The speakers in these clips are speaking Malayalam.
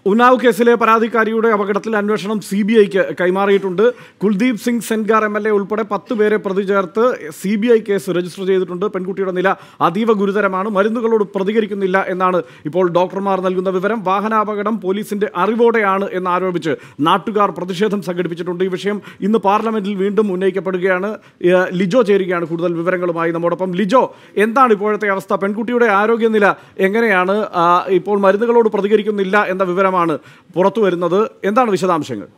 ഉന്നാവ് കേസിലെ പരാതിക്കാരിയുടെ അപകടത്തിൽ അന്വേഷണം സി ബി ഐക്ക് കൈമാറിയിട്ടുണ്ട് Kuldeep Singh Sengar M L A ഉൾപ്പെടെ പത്ത് പേരെ പ്രതി ചേർത്ത് C B I case register ചെയ്തിട്ടുണ്ട് പെൺകുട്ടിയുടെ നില അതീവ ഗുരുതരമാണ് മരുന്നുകളോട് പ്രതികരിക്കുന്നില്ല എന്നാണ് ഇപ്പോൾ ഡോക്ടർമാർ നൽകുന്ന വിവരം വാഹനാപകടം പോലീസിന്റെ അറിവോടെയാണ് എന്നാരോപിച്ച് നാട്ടുകാർ പ്രതിഷേധം സംഘടിപ്പിച്ചിട്ടുണ്ട് ഈ വിഷയം ഇന്ന് പാർലമെന്റിൽ വീണ്ടും ഉന്നയിക്കപ്പെടുകയാണ് ഏഹ് ലിജോ ചേരുകയാണ് കൂടുതൽ വിവരങ്ങളുമായി നമ്മോടൊപ്പം ലിജോ എന്താണ് ഇപ്പോഴത്തെ അവസ്ഥ പെൺകുട്ടിയുടെ ആരോഗ്യനില എങ്ങനെയാണ് ആ, ഇപ്പോൾ മരുന്നുകളോട് പ്രതികരിക്കുന്നില്ല എന്ന വിവരമാണ് പുറത്തു വരുന്നത് എന്താണ് വിശദാംശങ്ങൾ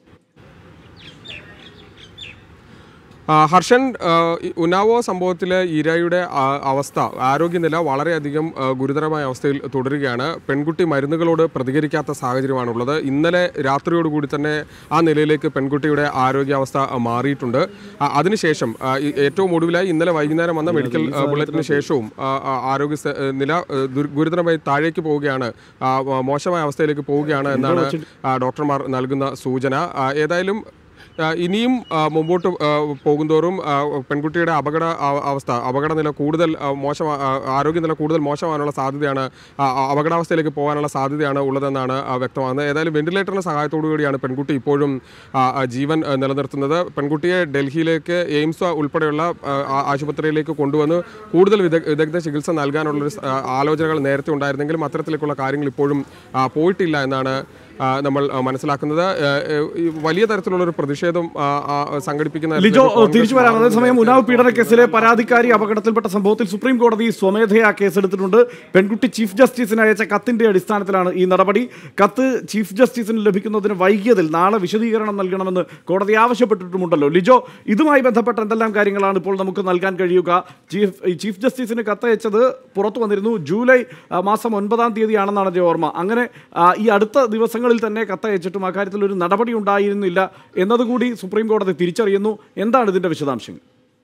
ആ, ഹർഷൻ ആ, ഈ ഉന്നാവോ സംഭവത്തിലെ ഇരയുടെ ആ, അവസ്ഥ ആരോഗ്യനില വളരെയധികം ആ, ഗുരുതരമായ അവസ്ഥയിൽ തുടരുകയാണ് പെൺകുട്ടി മരുന്നുകളോട് പ്രതികരിക്കാത്ത സാഹചര്യമാണുള്ളത് ഇന്നലെ രാത്രിയോടുകൂടി തന്നെ ആ നിലയിലേക്ക് പെൺകുട്ടിയുടെ ആരോഗ്യാവസ്ഥ ആ, മാറിയിട്ടുണ്ട് ആ, അതിനുശേഷം ആ, ഈ ഏറ്റവും ഒടുവിലായി ഇന്നലെ വൈകുന്നേരം വന്ന മെഡിക്കൽ ആ, ബുള്ളറ്റിന് ശേഷവും ആ, ആ, ആരോഗ്യ സ്ഥ- നില ആ, ദുർ- ഗുരുതരമായി താഴേക്ക് പോവുകയാണ് ആ, മോശമായ അവസ്ഥയിലേക്ക് പോവുകയാണ് എന്നാണ് ആ, ഡോക്ടർമാർ നൽകുന്ന സൂചന ആ, ഏതായാലും ആ, ഇനിയും ആ, മുമ്പോട്ട് ആ, പോകുന്തോറും ആ, പെൺകുട്ടിയുടെ അപകട ആ- അവസ്ഥ അപകടനില കൂടുതൽ ആ, മോശം ആ, ആരോഗ്യനില കൂടുതൽ മോശമാകാനുള്ള സാധ്യതയാണ് ആ, ആ, അപകടാവസ്ഥയിലേക്ക് പോകാനുള്ള സാധ്യതയാണ് ഉള്ളതെന്നാണ് ആ, വ്യക്തമാകുന്നത് ഏതായാലും വെന്റിലേറ്ററിന്റെ സഹായത്തോടു കൂടിയാണ് പെൺകുട്ടി ഇപ്പോഴും ആ, ആ, ജീവൻ ആ, നിലനിർത്തുന്നത് പെൺകുട്ടിയെ ഡൽഹിയിലേക്ക് എയിംസ് ഉൾപ്പെടെയുള്ള ആ, ആ- ആശുപത്രിയിലേക്ക് കൊണ്ടുവന്ന് കൂടുതൽ വിദഗ് വിദഗ്ധ ചികിത്സ നൽകാനുള്ളൊരു സ- ആ, ആലോചനകൾ നേരത്തെ ഉണ്ടായിരുന്നെങ്കിലും അത്തരത്തിലേക്കുള്ള കാര്യങ്ങൾ ഇപ്പോഴും ആ, പോയിട്ടില്ല എന്നാണ് ആ, നമ്മൾ ആ, മനസ്സിലാക്കുന്നത് ആ, ഈ വലിയ തരത്തിലുള്ളൊരു പ്രതിഷേധം ആ, ആ, സംഘടിപ്പിക്കുന്ന ലിജോ തരത്തിലേക്ക് കോൺഗ്രസ് തിരിച്ചു വരാം അതേസമയം നേരത്തെ ഉന്നാവ് പീഡന കേസിലെ പരാതിക്കാരി അപകടത്തിൽപ്പെട്ട സംഭവത്തിൽ സുപ്രീം കോടതി സ്വമേധയാ കേസെടുത്തിട്ടുണ്ട് പെൺകുട്ടി ചീഫ് ജസ്റ്റിസിന് അയച്ച കത്തിന്റെ അടിസ്ഥാനത്തിലാണ് ഈ നടപടി കത്ത് ചീഫ് ജസ്റ്റിസിന് ലഭിക്കുന്നതിന് വൈകിയതിൽ നാളെ വിശദീകരണം നൽകണമെന്ന് കോടതി ആവശ്യപ്പെട്ടിട്ടുമുണ്ടല്ലോ ലിജോ ഇതുമായി ബന്ധപ്പെട്ട എന്തെല്ലാം കാര്യങ്ങളാണ് ഇപ്പോൾ നമുക്ക് നൽകാൻ കഴിയുക ചീഫ് ഈ ചീഫ് ജസ്റ്റിസിന് കത്തയച്ചത് പുറത്തു വന്നിരുന്നു ജൂലൈ ആ, മാസം ഒൻപതാം തീയതിയാണെന്നാണ് എൻ്റെ ഓർമ്മ അങ്ങനെ ആ, ഈ അടുത്ത ദിവസങ്ങളിൽ തന്നെ കത്തയച്ചിട്ടും അക്കാര്യത്തിൽ ഒരു നടപടി ഉണ്ടായിരുന്നില്ല എന്നതുകൂടി സുപ്രീം കോടതി തിരിച്ചറിയുന്നു എന്താണ് ഇതിന്റെ വിശദാംശങ്ങൾ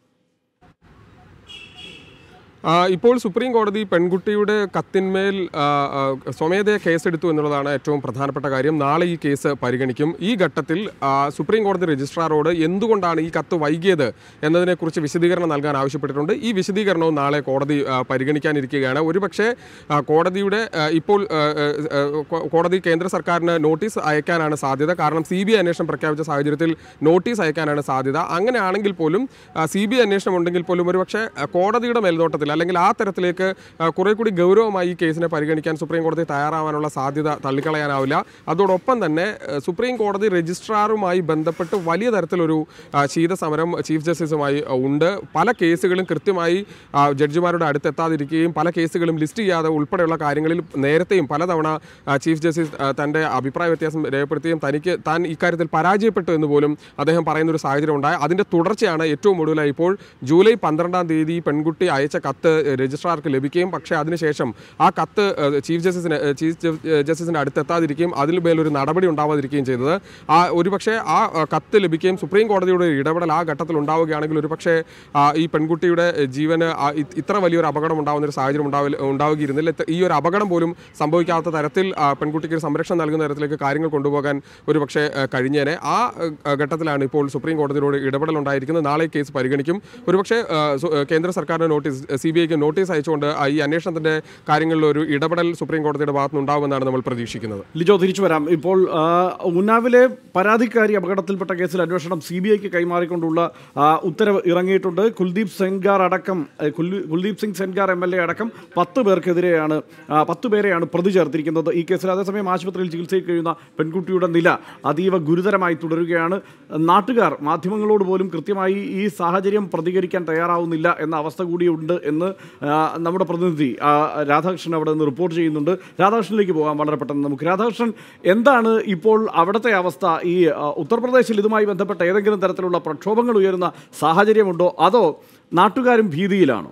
ആ, ഇപ്പോൾ സുപ്രീം കോടതി പെൺകുട്ടിയുടെ കത്തിന്മേൽ ആ, ആ, സ്വമേധയ കേസെടുത്തു എന്നുള്ളതാണ് ഏറ്റവും പ്രധാനപ്പെട്ട കാര്യം നാളെ ഈ കേസ് പരിഗണിക്കും ഈ ഘട്ടത്തിൽ ആ, സുപ്രീം കോടതി രജിസ്ട്രാറോട് എന്തുകൊണ്ടാണ് ഈ കത്ത് വൈകിയത് എന്നതിനെക്കുറിച്ച് വിശദീകരണം നൽകാൻ ആവശ്യപ്പെട്ടിട്ടുണ്ട് ഈ വിശദീകരണവും നാളെ കോടതി ആ, പരിഗണിക്കാനിരിക്കുകയാണ് ഒരുപക്ഷെ ആ, കോടതിയുടെ ആ, ഇപ്പോൾ ആ, ആ, ആ, കോ- കോടതി കേന്ദ്ര സർക്കാരിന് നോട്ടീസ് അയക്കാനാണ് സാധ്യത കാരണം സി ബി ഐ അന്വേഷണം പ്രഖ്യാപിച്ച സാഹചര്യത്തിൽ നോട്ടീസ് അയക്കാനാണ് സാധ്യത അങ്ങനെയാണെങ്കിൽ പോലും സി ബി ഐ അന്വേഷണം ഉണ്ടെങ്കിൽ പോലും ഒരുപക്ഷെ ആ, കോടതിയുടെ മേൽനോട്ടത്തിൽ അല്ലെങ്കിൽ ആ തരത്തിലേക്ക് ആ, കുറെ കൂടി ഗൗരവമായി ഈ കേസിനെ പരിഗണിക്കാൻ സുപ്രീം കോടതി തയ്യാറാവാനുള്ള സാധ്യത തള്ളിക്കളയാനാവില്ല അതോടൊപ്പം തന്നെ ആ, സുപ്രീം കോടതി രജിസ്ട്രാറുമായി ബന്ധപ്പെട്ട് വലിയ തരത്തിലൊരു ആ, ശീതസമരം ചീഫ് ജസ്റ്റിസുമായി ആ, ഉണ്ട് പല കേസുകളും കൃത്യമായി ആ, ജഡ്ജിമാരുടെ അടുത്തെത്താതിരിക്കുകയും പല കേസുകളും ലിസ്റ്റ് ചെയ്യാതെ ഉൾപ്പെടെയുള്ള കാര്യങ്ങളിൽ നേരത്തെയും പലതവണ ആ, ചീഫ് ജസ്റ്റിസ് ആ, തൻ്റെ അഭിപ്രായ വ്യത്യാസം രേഖപ്പെടുത്തുകയും തനിക്ക് താൻ ഇക്കാര്യത്തിൽ പരാജയപ്പെട്ടു എന്ന് പോലും അദ്ദേഹം പറയുന്ന ഒരു സാഹചര്യം ഉണ്ടായി അതിൻ്റെ തുടർച്ചയാണ് ഏറ്റവും ഒടുവിലായി ഇപ്പോൾ ജൂലൈ പന്ത്രണ്ടാം തീയതി ഈ പെൺകുട്ടി അയച്ച കത്ത് രജിസ്ട്രാർക്ക് ലഭിക്കുകയും പക്ഷേ അതിനുശേഷം ആ കത്ത് ഏഹ്, ചീഫ് ജസ്റ്റിസിന് ഏഹ്, ചീഫ് ജ- ഏഹ്, ജസ്റ്റിസിൻ്റെ അടുത്തെത്താതിരിക്കുകയും അതിൽ മേലൊരു നടപടി ഉണ്ടാവാതിരിക്കുകയും ചെയ്തത് ആ ഒരുപക്ഷെ ആ ആ, കത്ത് ലഭിക്കുകയും സുപ്രീം കോടതിയുടെ ഒരു ഇടപെടൽ ആ ഘട്ടത്തിൽ ഉണ്ടാവുകയാണെങ്കിൽ ഒരുപക്ഷെ ആ, ഈ പെൺകുട്ടിയുടെ ഏഹ്, ജീവന് ആ ഇ- ഇത്ര വലിയൊരു അപകടം ഉണ്ടാകുന്ന ഒരു സാഹചര്യം ഉണ്ടാവില്ല ഉണ്ടാവുകയിരുന്നില്ല ഇത്ത- ഈ ഒരു അപകടം പോലും സംഭവിക്കാത്ത തരത്തിൽ ആ, പെൺകുട്ടിക്ക് ഒരു സംരക്ഷണം നൽകുന്ന തരത്തിലേക്ക് കാര്യങ്ങൾ കൊണ്ടുപോകാൻ ഒരുപക്ഷെ ഏഹ്, കഴിഞ്ഞേനെ ആ ഏഹ്, ഘട്ടത്തിലാണ് ഇപ്പോൾ സുപ്രീം കോടതിയോട് ഇടപെടൽ ഉണ്ടായിരിക്കുന്നത് നാളെ ഈ കേസ് പരിഗണിക്കും ഒരുപക്ഷെ ആ, സു- ഏഹ്, കേന്ദ്ര സർക്കാരിന് നോട്ടീസ് സി ബി ഐക്ക് നോട്ടീസ് അയച്ചുകൊണ്ട് ആ, ഈ അന്വേഷണത്തിന്റെ കാര്യങ്ങളിൽ ഒരു ഇടപെടൽ സുപ്രീം കോടതിയുടെ ഭാഗത്തുനിന്ന് ഉണ്ടാവുമെന്നാണ് നമ്മൾ പ്രതീക്ഷിക്കുന്നത് ലിജോ തിരിച്ചു വരാം ഇപ്പോൾ ആ, ഉന്നാവിലെ പരാതിക്കാരി അപകടത്തിൽപ്പെട്ട കേസിൽ അന്വേഷണം സി ബി ഐക്ക് കൈമാറിക്കൊണ്ടുള്ള ആ, ഉത്തരവ് ഇറങ്ങിയിട്ടുണ്ട് കുൽദീപ് സെൻഗാർ അടക്കം ഏ, കുൽ- Kuldeep Singh Sengar M L A അടക്കം പത്ത് പേർക്കെതിരെയാണ് ആ, പത്ത് പേരെയാണ് പ്രതി ചേർത്തിരിക്കുന്നത് ഈ കേസിൽ അതേസമയം ആശുപത്രിയിൽ ചികിത്സയിൽ കഴിയുന്ന പെൺകുട്ടിയുടെ നില അതീവ ഗുരുതരമായി തുടരുകയാണ് നാട്ടുകാർ മാധ്യമങ്ങളോട് പോലും കൃത്യമായി ഈ സാഹചര്യം പ്രതികരിക്കാൻ തയ്യാറാവുന്നില്ല എന്ന അവസ്ഥ കൂടിയുണ്ട് എന്ന് ആ, നമ്മുടെ പ്രതിനിധി ആ, രാധാകൃഷ്ണൻ അവിടെ നിന്ന് റിപ്പോർട്ട് ചെയ്യുന്നുണ്ട് രാധാകൃഷ്ണനിലേക്ക് പോകാം വളരെ പെട്ടെന്ന് നമുക്ക് രാധാകൃഷ്ണൻ എന്താണ് ഇപ്പോൾ അവിടുത്തെ അവസ്ഥ ഈ ആ, ഉത്തർപ്രദേശിൽ ഇതുമായി ബന്ധപ്പെട്ട ഏതെങ്കിലും തരത്തിലുള്ള പ്രക്ഷോഭങ്ങൾ ഉയരുന്ന സാഹചര്യമുണ്ടോ അതോ നാട്ടുകാരും ഭീതിയിലാണോ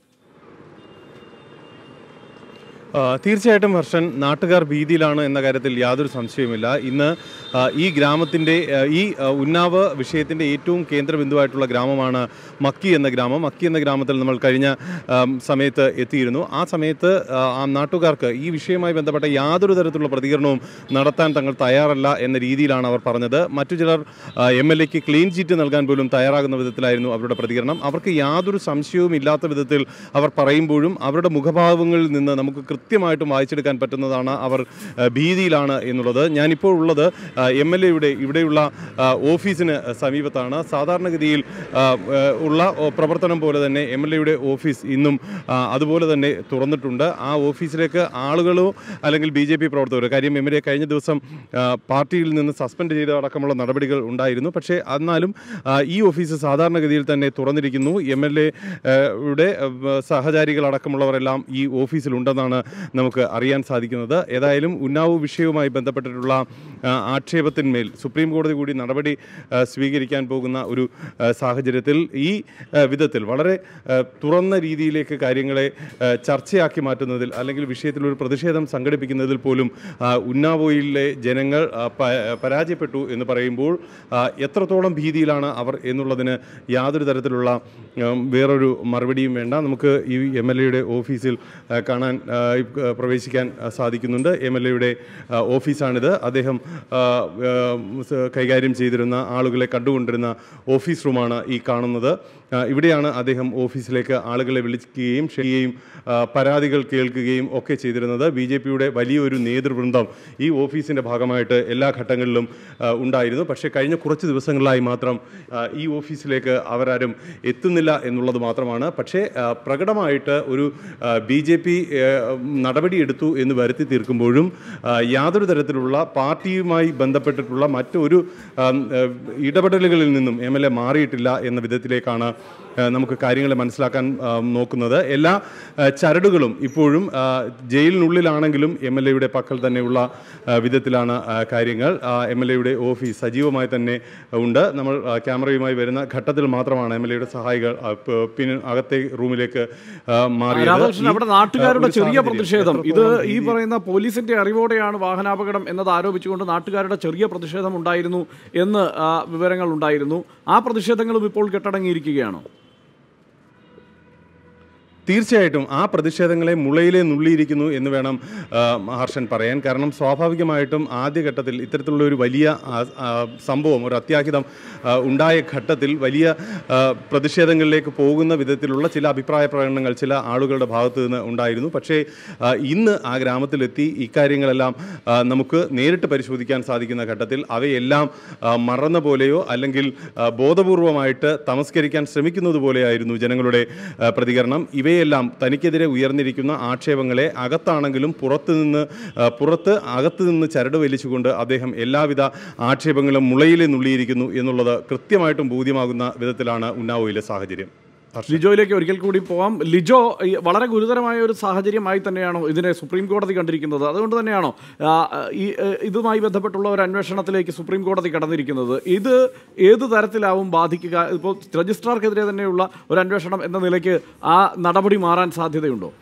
ആ, തീർച്ചയായിട്ടും ഹർഷൻ നാട്ടുകാർ ഭീതിയിലാണ് എന്ന കാര്യത്തിൽ യാതൊരു സംശയവുമില്ല ഇന്ന് ആ, ഈ ഗ്രാമത്തിൻ്റെ ആ, ഈ ആ, ഉന്നാവ് വിഷയത്തിൻ്റെ ഏറ്റവും കേന്ദ്രബിന്ദുവായിട്ടുള്ള ഗ്രാമമാണ് മക്കി എന്ന ഗ്രാമം മക്കി എന്ന ഗ്രാമത്തിൽ നമ്മൾ കഴിഞ്ഞ ആം, സമയത്ത് എത്തിയിരുന്നു ആ സമയത്ത് ആ, ആ നാട്ടുകാർക്ക് ഈ വിഷയവുമായി ബന്ധപ്പെട്ട യാതൊരു തരത്തിലുള്ള പ്രതികരണവും നടത്താൻ തങ്ങൾ തയ്യാറല്ല എന്ന രീതിയിലാണ് അവർ പറഞ്ഞത് മറ്റു ചിലർ എം എൽ എക്ക് ക്ലീൻ ചീറ്റ് നൽകാൻ പോലും തയ്യാറാകുന്ന വിധത്തിലായിരുന്നു അവരുടെ പ്രതികരണം അവർക്ക് യാതൊരു സംശയവും ഇല്ലാത്ത വിധത്തിൽ അവർ പറയുമ്പോഴും അവരുടെ മുഖഭാവങ്ങളിൽ നിന്ന് നമുക്ക് കൃത്യമായിട്ടും വായിച്ചെടുക്കാൻ പറ്റുന്നതാണ് അവർ ആ, ഭീതിയിലാണ് എന്നുള്ളത് ഞാനിപ്പോൾ ഉള്ളത് എം എൽ എയുടെ ഇവിടെയുള്ള ആ, ഓഫീസിന് സമീപത്താണ് സാധാരണഗതിയിൽ ആ, ആ, ഉള്ള ഓ, പ്രവർത്തനം പോലെ തന്നെ എം എൽ എയുടെ ഓഫീസ് ഇന്നും ആ, അതുപോലെ തന്നെ തുറന്നിട്ടുണ്ട് ആ ഓഫീസിലേക്ക് ആളുകളോ അല്ലെങ്കിൽ ബി ജെ പി പ്രവർത്തകരോ കാര്യം എം എൽ എ കഴിഞ്ഞ ദിവസം ആ, പാർട്ടിയിൽ നിന്ന് സസ്പെൻഡ് ചെയ്ത അടക്കമുള്ള നടപടികൾ ഉണ്ടായിരുന്നു പക്ഷേ എന്നാലും ആ, ഈ ഓഫീസ് സാധാരണഗതിയിൽ തന്നെ തുറന്നിരിക്കുന്നു എം എൽ എയുടെ സഹചാരികളടക്കമുള്ളവരെല്ലാം ഈ ഓഫീസിലുണ്ടെന്നാണ് നമുക്ക് അറിയാൻ സാധിക്കുന്നത് ഏതായാലും ഉന്നാവ് വിഷയവുമായി ബന്ധപ്പെട്ടിട്ടുള്ള ആ, ആക്ഷേപത്തിന്മേൽ സുപ്രീം കോടതി കൂടി നടപടി ആ, സ്വീകരിക്കാൻ പോകുന്ന ഒരു ആ, സാഹചര്യത്തിൽ ഈ ആ, വിധത്തിൽ വളരെ ആ, തുറന്ന രീതിയിലേക്ക് കാര്യങ്ങളെ ആ, ചർച്ചയാക്കി മാറ്റുന്നതിൽ അല്ലെങ്കിൽ വിഷയത്തിൽ ഒരു പ്രതിഷേധം സംഘടിപ്പിക്കുന്നതിൽ പോലും ആ, ഉന്നാവോയിലെ ജനങ്ങൾ ആ, പ- പരാജയപ്പെട്ടു എന്ന് പറയുമ്പോൾ ആ, എത്രത്തോളം ഭീതിയിലാണ് അവർ എന്നുള്ളതിന് യാതൊരു തരത്തിലുള്ള ഉം, വേറൊരു മറുപടിയും വേണ്ട നമുക്ക് ഈ എം എൽ എയുടെ ഓഫീസിൽ ആ, കാണാൻ ആ, ഇപ്- ആ, പ്രവേശിക്കാൻ ആ, സാധിക്കുന്നുണ്ട് എം എൽ എയുടെ ഓഫീസാണിത് അദ്ദേഹം ആ, ആ, സ- കൈകാര്യം ചെയ്തിരുന്ന ആളുകളെ കണ്ടുകൊണ്ടിരുന്ന ഓഫീസ് റൂമാണ് ഈ കാണുന്നത് ആ, ഇവിടെയാണ് അദ്ദേഹം ഓഫീസിലേക്ക് ആളുകളെ വിളിക്കുകയും ക്ഷണിക്കുകയും ആ, പരാതികൾ കേൾക്കുകയും ഒക്കെ ചെയ്തിരുന്നത് ബി ജെ പിയുടെ വലിയൊരു നേതൃവൃന്ദം ഈ ഓഫീസിൻ്റെ ഭാഗമായിട്ട് എല്ലാ ഘട്ടങ്ങളിലും ആ, ഉണ്ടായിരുന്നു പക്ഷേ കഴിഞ്ഞ കുറച്ച് ദിവസങ്ങളിലായി മാത്രം ആ, ഈ ഓഫീസിലേക്ക് അവരാരും എത്തുന്നില്ല എന്നുള്ളത് മാത്രമാണ് പക്ഷേ ആ, പ്രകടമായിട്ട് ഒരു ബി ജെ പി നടപടിയെടുത്തു എന്ന് വരുത്തി തീർക്കുമ്പോഴും ആ, യാതൊരു തരത്തിലുള്ള പാർട്ടിയുമായി ബന്ധപ്പെട്ടിട്ടുള്ള മറ്റൊരു ആം, ആ, ഇടപെടലുകളിൽ നിന്നും എം എൽ എ മാറിയിട്ടില്ല എന്ന വിധത്തിലേക്കാണ് ആ, നമുക്ക് കാര്യങ്ങളെ മനസ്സിലാക്കാൻ ആ, നോക്കുന്നത് എല്ലാ ആ, ചരടുകളും ഇപ്പോഴും ആ, ജയിലിനുള്ളിലാണെങ്കിലും എം എൽ എയുടെ പക്കൽ തന്നെയുള്ള ആ, വിധത്തിലാണ് ആ, കാര്യങ്ങൾ എം എൽ എയുടെ ഓഫീസ് സജീവമായി തന്നെ ഉണ്ട് നമ്മൾ ആ, ക്യാമറയുമായി വരുന്ന ഘട്ടത്തിൽ മാത്രമാണ് എം എൽ എയുടെ സഹായികൾ ആ, പ- പിന്നെ അകത്തെ റൂമിലേക്ക് ആ, മാറിയത് രാധാകൃഷ്ണൻ ഈ, അവിടെ ആ, നാട്ടുകാരുടെ ഒരു ചെറിയ സാഹചര്യം പ്രതിഷേധം ഇത് എത്രത്തോളം ഈ ഭീതി- പറയുന്ന പോലീസിന്റെ അറിവോടെയാണ് വാഹനാപകടം എന്നത് ആരോപിച്ചുകൊണ്ട് നാട്ടുകാരുടെ ചെറിയ പ്രതിഷേധം ഉണ്ടായിരുന്നു എന്ന് ആ, വിവരങ്ങൾ ഉണ്ടായിരുന്നു ആ പ്രതിഷേധങ്ങളും ഇപ്പോൾ കെട്ടടങ്ങിയിരിക്കുകയാണോ തീർച്ചയായിട്ടും ആ പ്രതിഷേധങ്ങളെ മുളയിലെ നുള്ളിയിരിക്കുന്നു എന്ന് വേണം ആ, ഹർഷൻ പറയാൻ കാരണം സ്വാഭാവികമായിട്ടും ആദ്യഘട്ടത്തിൽ ഇത്തരത്തിലുള്ള ഒരു വലിയ ആ, ആ, സംഭവം ഒരു അത്യാഹിതം ആ, ഉണ്ടായ ഘട്ടത്തിൽ വലിയ ആ, പ്രതിഷേധങ്ങളിലേക്ക് പോകുന്ന വിധത്തിലുള്ള ചില അഭിപ്രായ പ്രകടനങ്ങൾ ചില ആളുകളുടെ ഭാഗത്ത് നിന്ന് ഉണ്ടായിരുന്നു പക്ഷേ ആ, ഇന്ന് ആ ഗ്രാമത്തിലെത്തി ഇക്കാര്യങ്ങളെല്ലാം ആ, നമുക്ക് നേരിട്ട് പരിശോധിക്കാൻ സാധിക്കുന്ന ഘട്ടത്തിൽ അവയെല്ലാം ആ, മറന്ന പോലെയോ അല്ലെങ്കിൽ ആ, ബോധപൂർവമായിട്ട് തമസ്കരിക്കാൻ ശ്രമിക്കുന്നത് പോലെയായിരുന്നു ജനങ്ങളുടെ ആ, പ്രതികരണം ഇവയെല്ലാം തനിക്കെതിരെ ഉയർന്നിരിക്കുന്ന ആക്ഷേപങ്ങളെ അകത്താണെങ്കിലും പുറത്ത് നിന്ന് ആ, പുറത്ത് അകത്ത് നിന്ന് ചരട് വലിച്ചുകൊണ്ട് അദ്ദേഹം എല്ലാവിധ ആക്ഷേപങ്ങളും മുളയിലെ നുള്ളിയിരിക്കുന്നു എന്നുള്ളത് കൃത്യമായിട്ടും ബോധ്യമാകുന്ന വിധത്തിലാണ് ഉന്നാവോയിലെ സാഹചര്യം ഹർഷൻ. ലിജോയിലേക്ക് ഒരിക്കൽ കൂടി പോവാം ലിജോ ഈ വളരെ ഗുരുതരമായ ഒരു സാഹചര്യമായി തന്നെയാണോ ഇതിനെ സുപ്രീം കോടതി കണ്ടിരിക്കുന്നത് അതുകൊണ്ട് തന്നെയാണോ ആ, ഈ ഏ, ഇതുമായി ബന്ധപ്പെട്ടുള്ള ഒരു അന്വേഷണത്തിലേക്ക് സുപ്രീം കോടതി കടന്നിരിക്കുന്നത് ഇത് ഏത് തരത്തിലാവും ബാധിക്കുക ഇപ്പോൾ രജിസ്ട്രാർക്കെതിരെ തന്നെയുള്ള ഒരു അന്വേഷണം എന്ന നിലയ്ക്ക് ആ നടപടി മാറാൻ സാധ്യതയുണ്ടോ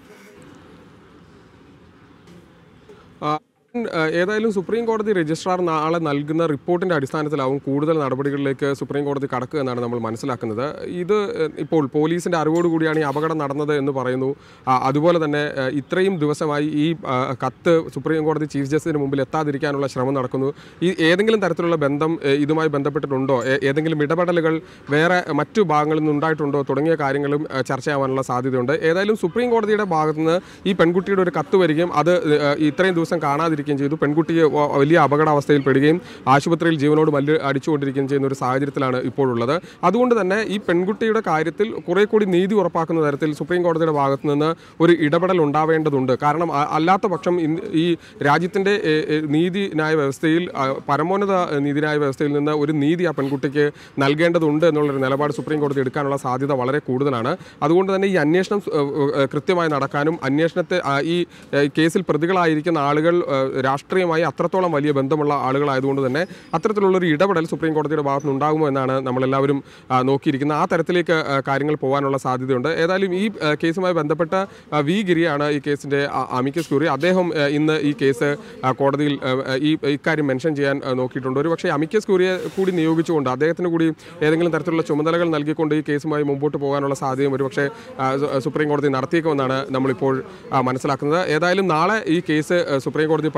ആ, ആ, ഏതായാലും സുപ്രീം കോടതി രജിസ്ട്രാർ നാളെ നൽകുന്ന റിപ്പോർട്ടിന്റെ അടിസ്ഥാനത്തിലാവും കൂടുതൽ നടപടികളിലേക്ക് സുപ്രീം കോടതി കടക്കുക എന്നാണ് നമ്മൾ മനസ്സിലാക്കുന്നത് ഇത് ഏഹ്, ഇപ്പോൾ പോലീസിന്റെ അറിവോടുകൂടിയാണ് ഈ അപകടം നടന്നത് എന്ന് പറയുന്നു ആ, അതുപോലെ തന്നെ ഏഹ്, ഇത്രയും ദിവസമായി ഈ ആ, കത്ത് സുപ്രീം കോടതി ചീഫ് ജസ്റ്റിസിന് മുമ്പിൽ എത്താതിരിക്കാനുള്ള ശ്രമം നടക്കുന്നു ഈ ഏതെങ്കിലും തരത്തിലുള്ള ബന്ധം ഏഹ്, ഇതുമായി ബന്ധപ്പെട്ടിട്ടുണ്ടോ ഏ- ഏതെങ്കിലും ഇടപെടലുകൾ വേറെ മറ്റു ഭാഗങ്ങളിൽ നിന്ന് ഉണ്ടായിട്ടുണ്ടോ തുടങ്ങിയ കാര്യങ്ങളും ഏഹ്, ചർച്ചയാവാനുള്ള സാധ്യതയുണ്ട് ഏതായാലും സുപ്രീം കോടതിയുടെ ഭാഗത്തുനിന്ന് ഈ പെൺകുട്ടിയുടെ ഒരു കത്ത് വരികയും അത് ഏഹ്, ഇത്രയും ദിവസം കാണാതിരിക്കുകയും ചെയ്തു പെൺകുട്ടിയെ വ- വലിയ അപകടാവസ്ഥയിൽ പെടുകയും ആശുപത്രിയിൽ ജീവനോട് മല്ല് അടിച്ചുകൊണ്ടിരിക്കുകയും ചെയ്യുന്ന ഒരു സാഹചര്യത്തിലാണ് ഇപ്പോഴുള്ളത് അതുകൊണ്ട് തന്നെ ഈ പെൺകുട്ടിയുടെ കാര്യത്തിൽ കുറെ കൂടി നീതി ഉറപ്പാക്കുന്ന തരത്തിൽ സുപ്രീം കോടതിയുടെ ഭാഗത്തു നിന്ന് ഒരു ഇടപെടൽ ഉണ്ടാവേണ്ടതുണ്ട് കാരണം അ- അല്ലാത്ത പക്ഷം ഇന്ന് ഈ രാജ്യത്തിൻ്റെ ഏഹ്, ഏഹ്, നീതിന്യായ വ്യവസ്ഥയിൽ ആ, പരമോന്നത നീതിന്യായ വ്യവസ്ഥയിൽ നിന്ന് ഒരു നീതി ആ പെൺകുട്ടിക്ക് നൽകേണ്ടതുണ്ട് എന്നുള്ളൊരു നിലപാട് സുപ്രീം കോടതി എടുക്കാനുള്ള സാധ്യത വളരെ കൂടുതലാണ് അതുകൊണ്ട് തന്നെ ഈ അന്വേഷണം സ്- ഏഹ്, ഏഹ്, കൃത്യമായി നടക്കാനും അന്വേഷണത്തെ ആ, ഈ ഏഹ്, കേസിൽ പ്രതികളായിരിക്കുന്ന ആളുകൾ ഏഹ്, രാഷ്ട്രീയമായി അത്രത്തോളം വലിയ ബന്ധമുള്ള ആളുകളായതുകൊണ്ട് തന്നെ അത്തരത്തിലുള്ളൊരു ഇടപെടൽ സുപ്രീം കോടതിയുടെ ഭാഗത്ത് നിന്ന് ഉണ്ടാകുമോ എന്നാണ് നമ്മളെല്ലാവരും ആ, നോക്കിയിരിക്കുന്നത് ആ തരത്തിലേക്ക് ആ, കാര്യങ്ങൾ പോകാനുള്ള സാധ്യതയുണ്ട് ഏതായാലും ഈ ആ, കേസുമായി ബന്ധപ്പെട്ട ആ, വി ഗിരിയാണ് ഈ കേസിന്റെ അമിക്കസ് ക്യൂറി അദ്ദേഹം ആ, ഇന്ന് ഈ കേസ് ആ, കോടതിയിൽ ആ, ഈ ഇക്കാര്യം മെൻഷൻ ചെയ്യാൻ ആ, നോക്കിയിട്ടുണ്ട് ഒരു പക്ഷേ അമിക്കസ് ക്യൂറിയെ കൂടി നിയോഗിച്ചുകൊണ്ട് അദ്ദേഹത്തിന് കൂടി ഏതെങ്കിലും തരത്തിലുള്ള ചുമതലകൾ നൽകിക്കൊണ്ട് ഈ കേസുമായി മുമ്പോട്ട് പോകാനുള്ള സാധ്യതയും ഒരുപക്ഷെ ആ, സു- സുപ്രീം കോടതി നടത്തിയേക്കുമെന്നാണ് നമ്മളിപ്പോൾ ആ, മനസ്സിലാക്കുന്നത് ഏതായാലും നാളെ ഈ കേസ് ആ, സുപ്രീം കോടതി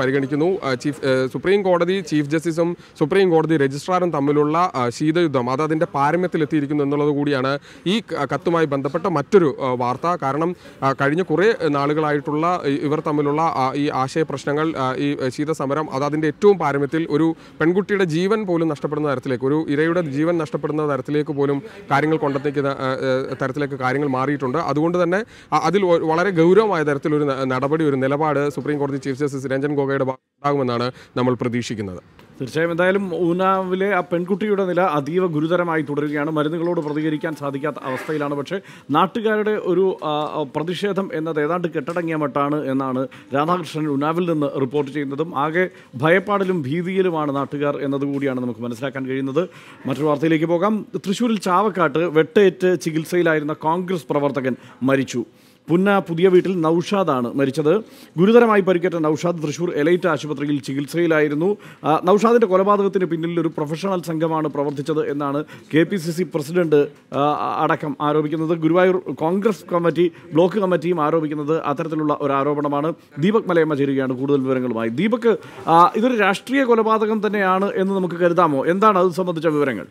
പരിഗണിക്കുന്നു ആ, ചീഫ് ഏ, സുപ്രീം കോടതി ചീഫ് ജസ്റ്റിസും സുപ്രീം കോടതി രജിസ്ട്രാറും തമ്മിലുള്ള ആ, ശീതയുദ്ധം അത് അതിൻ്റെ പാരമ്യത്തിലെത്തിയിരിക്കുന്നു എന്നുള്ളത് കൂടിയാണ് ഈ ക- കത്തുമായി ബന്ധപ്പെട്ട മറ്റൊരു ആ, വാർത്ത കാരണം ആ, കഴിഞ്ഞ കുറേ നാളുകളായിട്ടുള്ള ഇ- ഇവർ തമ്മിലുള്ള ആ, ഈ ആശയ പ്രശ്നങ്ങൾ ആ, ഈ ശീതസമരം അത് അതിൻ്റെ ഏറ്റവും പാരമ്യത്തിൽ ഒരു പെൺകുട്ടിയുടെ ജീവൻ പോലും നഷ്ടപ്പെടുന്ന തരത്തിലേക്ക് ഒരു ഇരയുടെ ജീവൻ നഷ്ടപ്പെടുന്ന തരത്തിലേക്ക് പോലും കാര്യങ്ങൾ കൊണ്ടെത്തിക്കുന്ന ആ, ആ, തരത്തിലേക്ക് കാര്യങ്ങൾ മാറിയിട്ടുണ്ട് അതുകൊണ്ട് തന്നെ ആ, അതിൽ ഒ- വളരെ ഗൗരവമായ തരത്തിലൊരു ന- നടപടി ഒരു നിലപാട് സുപ്രീം കോടതി ചീഫ് ജസ്റ്റിസ് രഞ്ജൻ ഗൊഗോയുടെ ഭാഗത്ത് ഉണ്ടാകുമെന്നാണ് നമ്മൾ പ്രതീക്ഷിക്കുന്നത് തീർച്ചയായും എന്തായാലും ഊനാവിലെ ആ പെൺകുട്ടിയുടെ നില അതീവ ഗുരുതരമായി തുടരുകയാണ് മരുന്നുകളോട് പ്രതികരിക്കാൻ സാധിക്കാത്ത അവസ്ഥയിലാണ് പക്ഷേ നാട്ടുകാരുടെ ഒരു ആ, പ്രതിഷേധം എന്നത് ഏതാണ്ട് കെട്ടടങ്ങിയ മട്ടാണ് എന്നാണ് രാധാകൃഷ്ണൻ ഉനാവിൽ നിന്ന് റിപ്പോർട്ട് ചെയ്യുന്നതും ആകെ ഭയപ്പാടിലും ഭീതിയിലുമാണ് നാട്ടുകാർ എന്നതുകൂടിയാണ് നമുക്ക് മനസ്സിലാക്കാൻ കഴിയുന്നത് മറ്റൊരു വാർത്തയിലേക്ക് പോകാം തൃശ്ശൂരിൽ ചാവക്കാട്ട് വെട്ടേറ്റ് ചികിത്സയിലായിരുന്ന കോൺഗ്രസ് പ്രവർത്തകൻ മരിച്ചു പുന്ന പുതിയ വീട്ടിൽ നൌഷാദാണ് മരിച്ചത് ഗുരുതരമായി പരിക്കേറ്റ നൌഷാദ് തൃശൂർ എലൈറ്റ് ആശുപത്രിയിൽ ചികിത്സയിലായിരുന്നു ആ, നൌഷാദിന്റെ കൊലപാതകത്തിന് പിന്നിൽ ഒരു പ്രൊഫഷണൽ സംഘമാണ് പ്രവർത്തിച്ചത് എന്നാണ് K P C C president ആ, അടക്കം ആരോപിക്കുന്നത് ഗുരുവായൂർ കോൺഗ്രസ് കമ്മിറ്റി ബ്ലോക്ക് കമ്മിറ്റിയും ആരോപിക്കുന്നത് അത്തരത്തിലുള്ള ഒരു ആരോപണമാണ് ദീപക് മലയമ്മ ചേരുകയാണ് കൂടുതൽ വിവരങ്ങളുമായി ദീപക് ആ, ഇതൊരു രാഷ്ട്രീയ കൊലപാതകം തന്നെയാണ് എന്ന് നമുക്ക് കരുതാമോ എന്താണ് അത് സംബന്ധിച്ച വിവരങ്ങൾ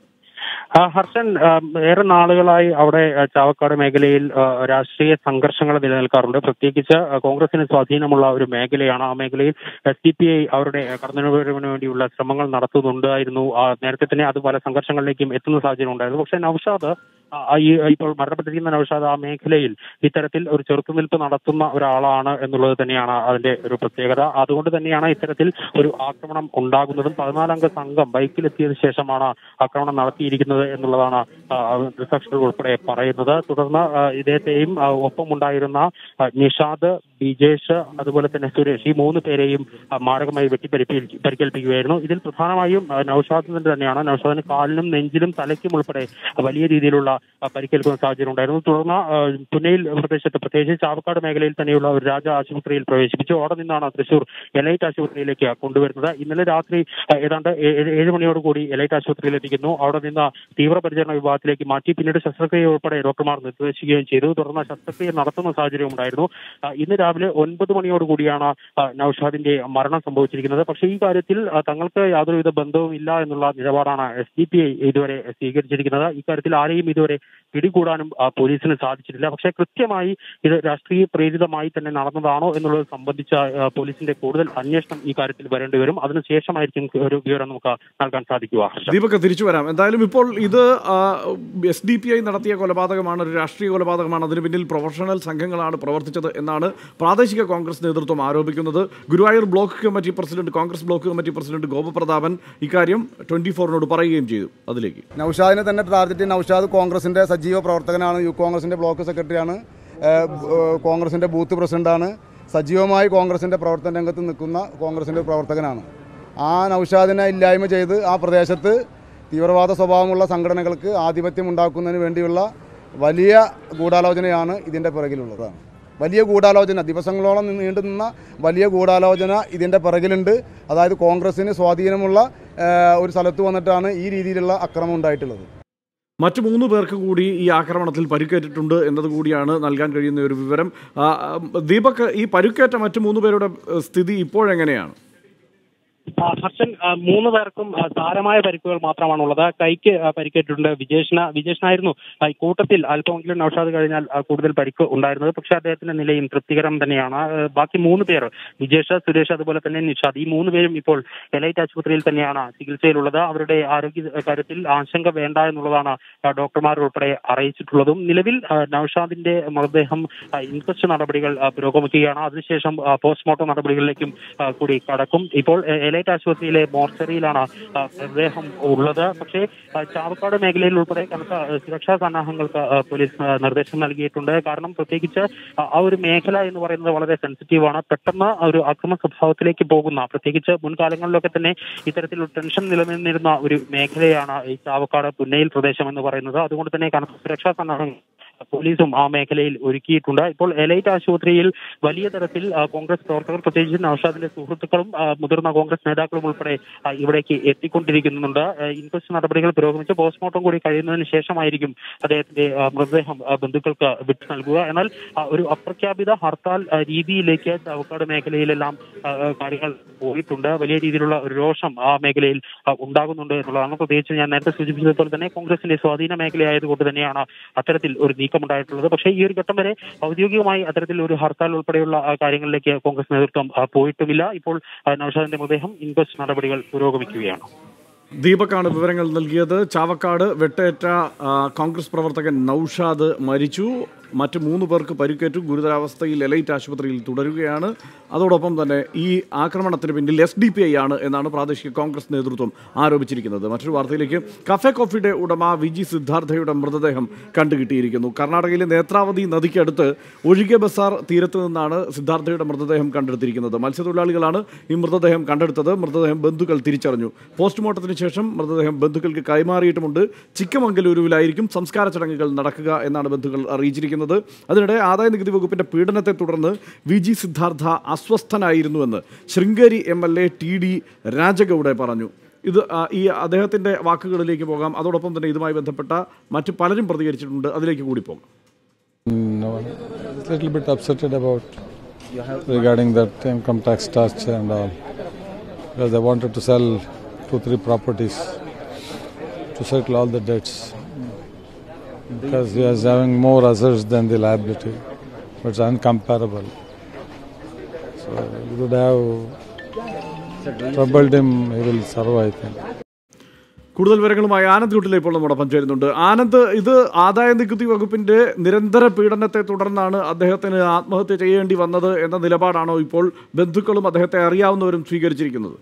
ആ, ഹർഷൻ ആ, ഏറെ നാളുകളായി അവിടെ ആ, ചാവക്കാട് മേഖലയിൽ ആ, രാഷ്ട്രീയ സംഘർഷങ്ങൾ നിലനിൽക്കാറുണ്ട് പ്രത്യേകിച്ച് ആ, കോൺഗ്രസിന് സ്വാധീനമുള്ള ഒരു മേഖലയാണ് ആ മേഖലയിൽ എസ് ഡി പി ഐ അവരുടെ കടന്നുവരവിന് വേണ്ടിയുള്ള ശ്രമങ്ങൾ നടത്തുന്നുണ്ടായിരുന്നു ആ, നേരത്തെ തന്നെ അത് പല സംഘർഷങ്ങളിലേക്കും എത്തുന്ന സാഹചര്യം ഉണ്ടായിരുന്നു പക്ഷേ നൌഷാദ് ആ, ഈ ഇപ്പോൾ മരണപ്പെട്ടിരിക്കുന്ന നൌഷാദ് ആ മേഖലയിൽ ഇത്തരത്തിൽ ഒരു ചെറുത്തുനിൽപ്പ് നടത്തുന്ന ഒരാളാണ് എന്നുള്ളത് തന്നെയാണ് അതിന്റെ ഒരു പ്രത്യേകത അതുകൊണ്ട് തന്നെയാണ് ഇത്തരത്തിൽ ഒരു ആക്രമണം ഉണ്ടാകുന്നതും പതിനാലംഗ സംഘം ബൈക്കിലെത്തിയതിനു ശേഷമാണ് ആക്രമണം നടത്തിയിരിക്കുന്നത് എന്നുള്ളതാണ് ആ, ദൃക്സാക്ഷികൾ ഉൾപ്പെടെ പറയുന്നത് തുടർന്ന് ആ, ഇദ്ദേഹത്തെയും ആ, ഒപ്പമുണ്ടായിരുന്ന ആ, നിഷാദ് ബിജേഷ് അതുപോലെ തന്നെ സുരേഷ് ഈ മൂന്ന് പേരെയും ആ, മാരകമായി വെട്ടിപ്പരിപ്പി- പരിക്കേൽപ്പിക്കുകയായിരുന്നു ഇതിൽ പ്രധാനമായും ആ, നൌഷാദിന്റെ തന്നെയാണ് നൌഷാദിന് കാലിനും നെഞ്ചിലും തലയ്ക്കും ഉൾപ്പെടെ വലിയ രീതിയിലുള്ള ആ, പരിക്കേൽക്കുന്ന സാഹചര്യം ഉണ്ടായിരുന്നു തുടർന്ന് ആ, പുന്നയിൽ പ്രദേശത്ത് പ്രത്യേകിച്ച് ചാവക്കാട് മേഖലയിൽ തന്നെയുള്ള ഒരു രാജ ആശുപത്രിയിൽ പ്രവേശിപ്പിച്ചു അവിടെ നിന്നാണ് തൃശൂർ എലൈറ്റ് ആശുപത്രിയിലേക്ക് കൊണ്ടുവരുന്നത് ഇന്നലെ രാത്രി ആ, ഏതാണ്ട് ഏ- ഏഴ് ഏഴ് മണിയോടുകൂടി എലൈറ്റ് ആശുപത്രിയിൽ എത്തിക്കുന്നു അവിടെ നിന്ന് തീവ്രപരിചരണ വിഭാഗത്തിലേക്ക് മാറ്റി പിന്നീട് ശസ്ത്രക്രിയ ഉൾപ്പെടെ ഡോക്ടർമാർ നിർദ്ദേശിക്കുകയും ചെയ്തു തുടർന്ന് ശസ്ത്രക്രിയ നടത്തുന്ന സാഹചര്യം ഉണ്ടായിരുന്നു ആ, ഇന്ന് രാവിലെ ഒൻപത് മണിയോടുകൂടിയാണ് ആ, നൌഷാദിന്റെ മരണം സംഭവിച്ചിരിക്കുന്നത് പക്ഷേ ഈ കാര്യത്തിൽ ആ, തങ്ങൾക്ക് യാതൊരുവിധ ബന്ധവും ഇല്ല എന്നുള്ള നിലപാടാണ് എസ് ഡി പി ഐ ഇതുവരെ സ്വീകരിച്ചിരിക്കുന്നത് ഇക്കാര്യത്തിൽ ആരെയും ഇതുവരെ പിടികൂടാനും ആ, പോലീസിന് സാധിച്ചിട്ടില്ല പക്ഷേ കൃത്യമായി ഇത് രാഷ്ട്രീയ പ്രേരിതമായി തന്നെ നടന്നതാണോ എന്നുള്ളത് സംബന്ധിച്ച ആ, പോലീസിന്റെ കൂടുതൽ അന്വേഷണം ഈ കാര്യത്തിൽ വരേണ്ടി വരും അതിനുശേഷമായിരിക്കും ഒരു വിവരം നമുക്ക് നൽകാൻ സാധിക്കുക ഹർഷ. ദീപക് തിരിച്ചു വരാം എന്തായാലും ഇപ്പോൾ ഇത് എസ് ഡി പി ഐ നടത്തിയ കൊലപാതകമാണ് ഒരു രാഷ്ട്രീയ കൊലപാതകമാണ് അതിന് പിന്നിൽ പ്രൊഫഷണൽ സംഘങ്ങളാണ് പ്രവർത്തിച്ചത് എന്നാണ് പ്രാദേശിക കോൺഗ്രസ് നേതൃത്വം ആരോപിക്കുന്നത് Guruvayur block committee president Congress block committee president Gopaprathapan ഇക്കാര്യം ട്വന്റി ഫോറിനോട് പറയുകയും ചെയ്തു അതിലേക്ക് നൌഷാദിനെ തന്നെ ടാർഗറ്റ് ചെയ്ത് നൌഷാദ് കോൺഗ്രസിന്റെ സജീവ പ്രവർത്തകനാണ് യൂത്ത് കോൺഗ്രസിന്റെ ബ്ലോക്ക് സെക്രട്ടറിയാണ് ഏഹ്, ഏഹ്, കോൺഗ്രസിന്റെ ബൂത്ത് പ്രസിഡന്റാണ് സജീവമായി കോൺഗ്രസിന്റെ പ്രവർത്തന രംഗത്ത് നിൽക്കുന്ന കോൺഗ്രസിന്റെ പ്രവർത്തകനാണ് ആ നൌഷാദിനെ ഇല്ലായ്മ ചെയ്ത് ആ പ്രദേശത്ത് തീവ്രവാദ സ്വഭാവമുള്ള സംഘടനകൾക്ക് ആധിപത്യം ഉണ്ടാക്കുന്നതിന് വേണ്ടിയുള്ള വലിയ ഗൂഢാലോചനയാണ് ഇതിൻ്റെ പിറകിലുള്ളത് വലിയ ഗൂഢാലോചന ദിവസങ്ങളോളം നിന്ന് നീണ്ടു നിന്ന വലിയ ഗൂഢാലോചന ഇതിൻ്റെ പിറകിലുണ്ട് അതായത് കോൺഗ്രസിന് സ്വാധീനമുള്ള ഏഹ്, ഒരു സ്ഥലത്ത് വന്നിട്ടാണ് ഈ രീതിയിലുള്ള അക്രമം ഉണ്ടായിട്ടുള്ളത് മറ്റു മൂന്ന് പേർക്ക് കൂടി ഈ ആക്രമണത്തിൽ പരിക്കേറ്റിട്ടുണ്ട് എന്നത് കൂടിയാണ് നൽകാൻ കഴിയുന്ന ഒരു വിവരം ആ, ആ, ദീപക് ഈ പരിക്കേറ്റ മറ്റു മൂന്ന് പേരുടെ ഏഹ്, സ്ഥിതി ഇപ്പോഴെങ്ങനെയാണ് ആ, ഹർഷൻ ആ, മൂന്ന് പേർക്കും ആ, സാരമായ പരിക്കുകൾ മാത്രമാണുള്ളത് കൈക്ക് ആ, പരിക്കേറ്റിട്ടുണ്ട് വിജേഷിന് വിജേഷിനായിരുന്നു ആ, ഈ കൂട്ടത്തിൽ അല്പമെങ്കിലും നൌഷാദ് കഴിഞ്ഞാൽ ആ, കൂടുതൽ പരിക്ക് ഉണ്ടായിരുന്നത് പക്ഷേ അദ്ദേഹത്തിന്റെ നിലയും തൃപ്തികരം തന്നെയാണ് ആ, ബാക്കി മൂന്ന് പേർ വിജേഷ് സുരേഷ് അതുപോലെ തന്നെ നിഷാദ് ഈ മൂന്ന് പേരും ഇപ്പോൾ എലൈറ്റ് ആശുപത്രിയിൽ തന്നെയാണ് ചികിത്സയിലുള്ളത് അവരുടെ ആരോഗ്യ കാര്യത്തിൽ ആശങ്ക വേണ്ട എന്നുള്ളതാണ് ആ, ഡോക്ടർമാർ ഉൾപ്പെടെ അറിയിച്ചിട്ടുള്ളതും നിലവിൽ ആ, നൌഷാദിന്റെ മൃതദേഹം ആ, ഇൻക്വസ്റ്റ് നടപടികൾ ആ, പുരോഗമിക്കുകയാണ് അതിനുശേഷം ആ, പോസ്റ്റ്മോർട്ടം നടപടികളിലേക്കും ആ, കൂടി കടക്കും ഇപ്പോൾ എ- എലൈറ്റ് ആശുപത്രിയിലെ മോർച്ചറിയിലാണ് ആ, മൃതദേഹം ഉള്ളത് പക്ഷേ ആ, ചാവക്കാട് മേഖലയിൽ ഉൾപ്പെടെ കനത്ത ആ, സുരക്ഷാ സന്നാഹങ്ങൾക്ക് ആ, പോലീസ് ആ, നിർദ്ദേശം നൽകിയിട്ടുണ്ട് കാരണം പ്രത്യേകിച്ച് ആ ആ ഒരു മേഖല എന്ന് പറയുന്നത് വളരെ സെൻസിറ്റീവ് ആണ് പെട്ടെന്ന് ഒരു അക്രമ സ്വഭാവത്തിലേക്ക് പോകുന്ന പ്രത്യേകിച്ച് മുൻകാലങ്ങളിലൊക്കെ തന്നെ ഇത്തരത്തിലുള്ള ടെൻഷൻ നിലനിന്നിരുന്ന ഒരു മേഖലയാണ് ഈ ചാവക്കാട് പുന്നയിൽ പ്രദേശം എന്ന് പറയുന്നത് അതുകൊണ്ട് തന്നെ കനത്ത സുരക്ഷാ സന്നാഹങ്ങൾ പോലീസും ആ മേഖലയിൽ ഒരുക്കിയിട്ടുണ്ട് ഇപ്പോൾ എലൈറ്റ് ആശുപത്രിയിൽ വലിയ തരത്തിൽ ആ, കോൺഗ്രസ് പ്രവർത്തകർ പ്രത്യേകിച്ച് നൌഷാദിന്റെ സുഹൃത്തുക്കളും ആ, മുതിർന്ന കോൺഗ്രസ് നേതാക്കളും ഉൾപ്പെടെ ആ, ഇവിടേക്ക് എത്തിക്കൊണ്ടിരിക്കുന്നുണ്ട് ആ, ഇൻക്വസ്റ്റ് നടപടികൾ പുരോഗമിച്ച് പോസ്റ്റ്മോർട്ടം കൂടി കഴിയുന്നതിന് ശേഷമായിരിക്കും അദ്ദേഹത്തിന്റെ ആ, മൃതദേഹം ആ, ബന്ധുക്കൾക്ക് വിട്ടു നൽകുക എന്നാൽ ആ, ഒരു അപ്രഖ്യാപിത ഹർത്താൽ ആ, രീതിയിലേക്ക് ചാവക്കാട് മേഖലയിലെല്ലാം ആ, ആ, കാര്യങ്ങൾ പോയിട്ടുണ്ട് വലിയ രീതിയിലുള്ള ഒരു രോഷം ആ മേഖലയിൽ ആ, ഉണ്ടാകുന്നുണ്ട് എന്നുള്ളതാണ് പ്രത്യേകിച്ച് ഞാൻ നേരത്തെ സൂചിപ്പിച്ചതുപോലെ തന്നെ കോൺഗ്രസിന്റെ സ്വാധീന മേഖലയായതുകൊണ്ട് തന്നെയാണ് അത്തരത്തിൽ ഒരു നീക്കമുണ്ടായിട്ടുള്ളത് പക്ഷേ ഈ ഒരു ഘട്ടം വരെ ഔദ്യോഗികമായി അത്തരത്തിൽ ഒരു ഹർത്താൽ ഉൾപ്പെടെയുള്ള ആ, കാര്യങ്ങളിലേക്ക് കോൺഗ്രസ് നേതൃത്വം ആ, പോയിട്ടുമില്ല ഇപ്പോൾ ആ, നൗഷാദിന്റെ മൃതദേഹം ഇൻക്വസ്റ്റ് നടപടികൾ പുരോഗമിക്കുകയാണ് ദീപക്കാണ് വിവരങ്ങൾ നൽകിയത് ചാവക്കാട് വെട്ടേറ്റ ആ, കോൺഗ്രസ് പ്രവർത്തകൻ നൌഷാദ് മരിച്ചു മറ്റ് മൂന്ന് പേർക്ക് പരിക്കേറ്റു ഗുരുതരാവസ്ഥയിൽ എലൈറ്റ് ആശുപത്രിയിൽ തുടരുകയാണ് അതോടൊപ്പം തന്നെ ഈ ആക്രമണത്തിന് പിന്നിൽ എസ് ഡി പി ഐ ആണ് എന്നാണ് പ്രാദേശിക കോൺഗ്രസ് നേതൃത്വം ആരോപിച്ചിരിക്കുന്നത് മറ്റൊരു വാർത്തയിലേക്ക് കഫേ കോഫിയുടെ ഉടമ വി ജി സിദ്ധാർത്ഥയുടെ മൃതദേഹം കണ്ടുകിട്ടിയിരിക്കുന്നു കർണാടകയിലെ നേത്രാവതി നദിക്കടുത്ത് ഒഴികെ ബസാർ തീരത്ത് നിന്നാണ് സിദ്ധാർത്ഥയുടെ മൃതദേഹം കണ്ടെടുത്തിരിക്കുന്നത് മത്സ്യത്തൊഴിലാളികളാണ് ഈ മൃതദേഹം കണ്ടെടുത്തത് മൃതദേഹം ബന്ധുക്കൾ തിരിച്ചറിഞ്ഞു പോസ്റ്റ്മോർട്ടത്തിന് ശേഷം മൃതദേഹം ബന്ധുക്കൾക്ക് കൈമാറിയിട്ടുമുണ്ട് ചിക്കമംഗലൂരുവിലായിരിക്കും സംസ്കാര ചടങ്ങുകൾ നടക്കുക എന്നാണ് ബന്ധുക്കൾ അറിയിച്ചിരിക്കുന്നത് അതിനിടെ ആദായ നികുതി വകുപ്പിന്റെ പീഡനത്തെ തുടർന്ന് വി ജി സിദ്ധാർത്ഥ അസ്വസ്ഥനായിരുന്നുവെന്ന് Sringeri M L A T D Rajegowda പറഞ്ഞു ഇത് ആ, ഈ അദ്ദേഹത്തിന്റെ വാക്കുകളിലേക്ക് പോകാം അതോടൊപ്പം തന്നെ ഇതുമായി ബന്ധപ്പെട്ട മറ്റു പലരും പ്രതികരിച്ചിട്ടുണ്ട് അതിലേക്ക് കൂടി പോകാം No, a little bit upset about regarding that income tax touch and all. Because they wanted to sell two, three properties to settle all the debts. Because he is having more assets than the liability. But it's uncomparable. So it would have troubled him, he will survive, I think. കൂടുതൽ വിവരങ്ങളുമായി ആനന്ദ് കുട്ടിലെ ഇപ്പോൾ നമ്മോടൊപ്പം ചേരുന്നുണ്ട് ആനന്ദ് ഇത് ആദായ നികുതി വകുപ്പിന്റെ നിരന്തര പീഡനത്തെ തുടർന്നാണ് അദ്ദേഹത്തിന് ആത്മഹത്യ ചെയ്യേണ്ടി വന്നത് എന്ന നിലപാടാണോ ഇപ്പോൾ ബന്ധുക്കളും അദ്ദേഹത്തെ അറിയാവുന്നവരും സ്വീകരിച്ചിരിക്കുന്നത്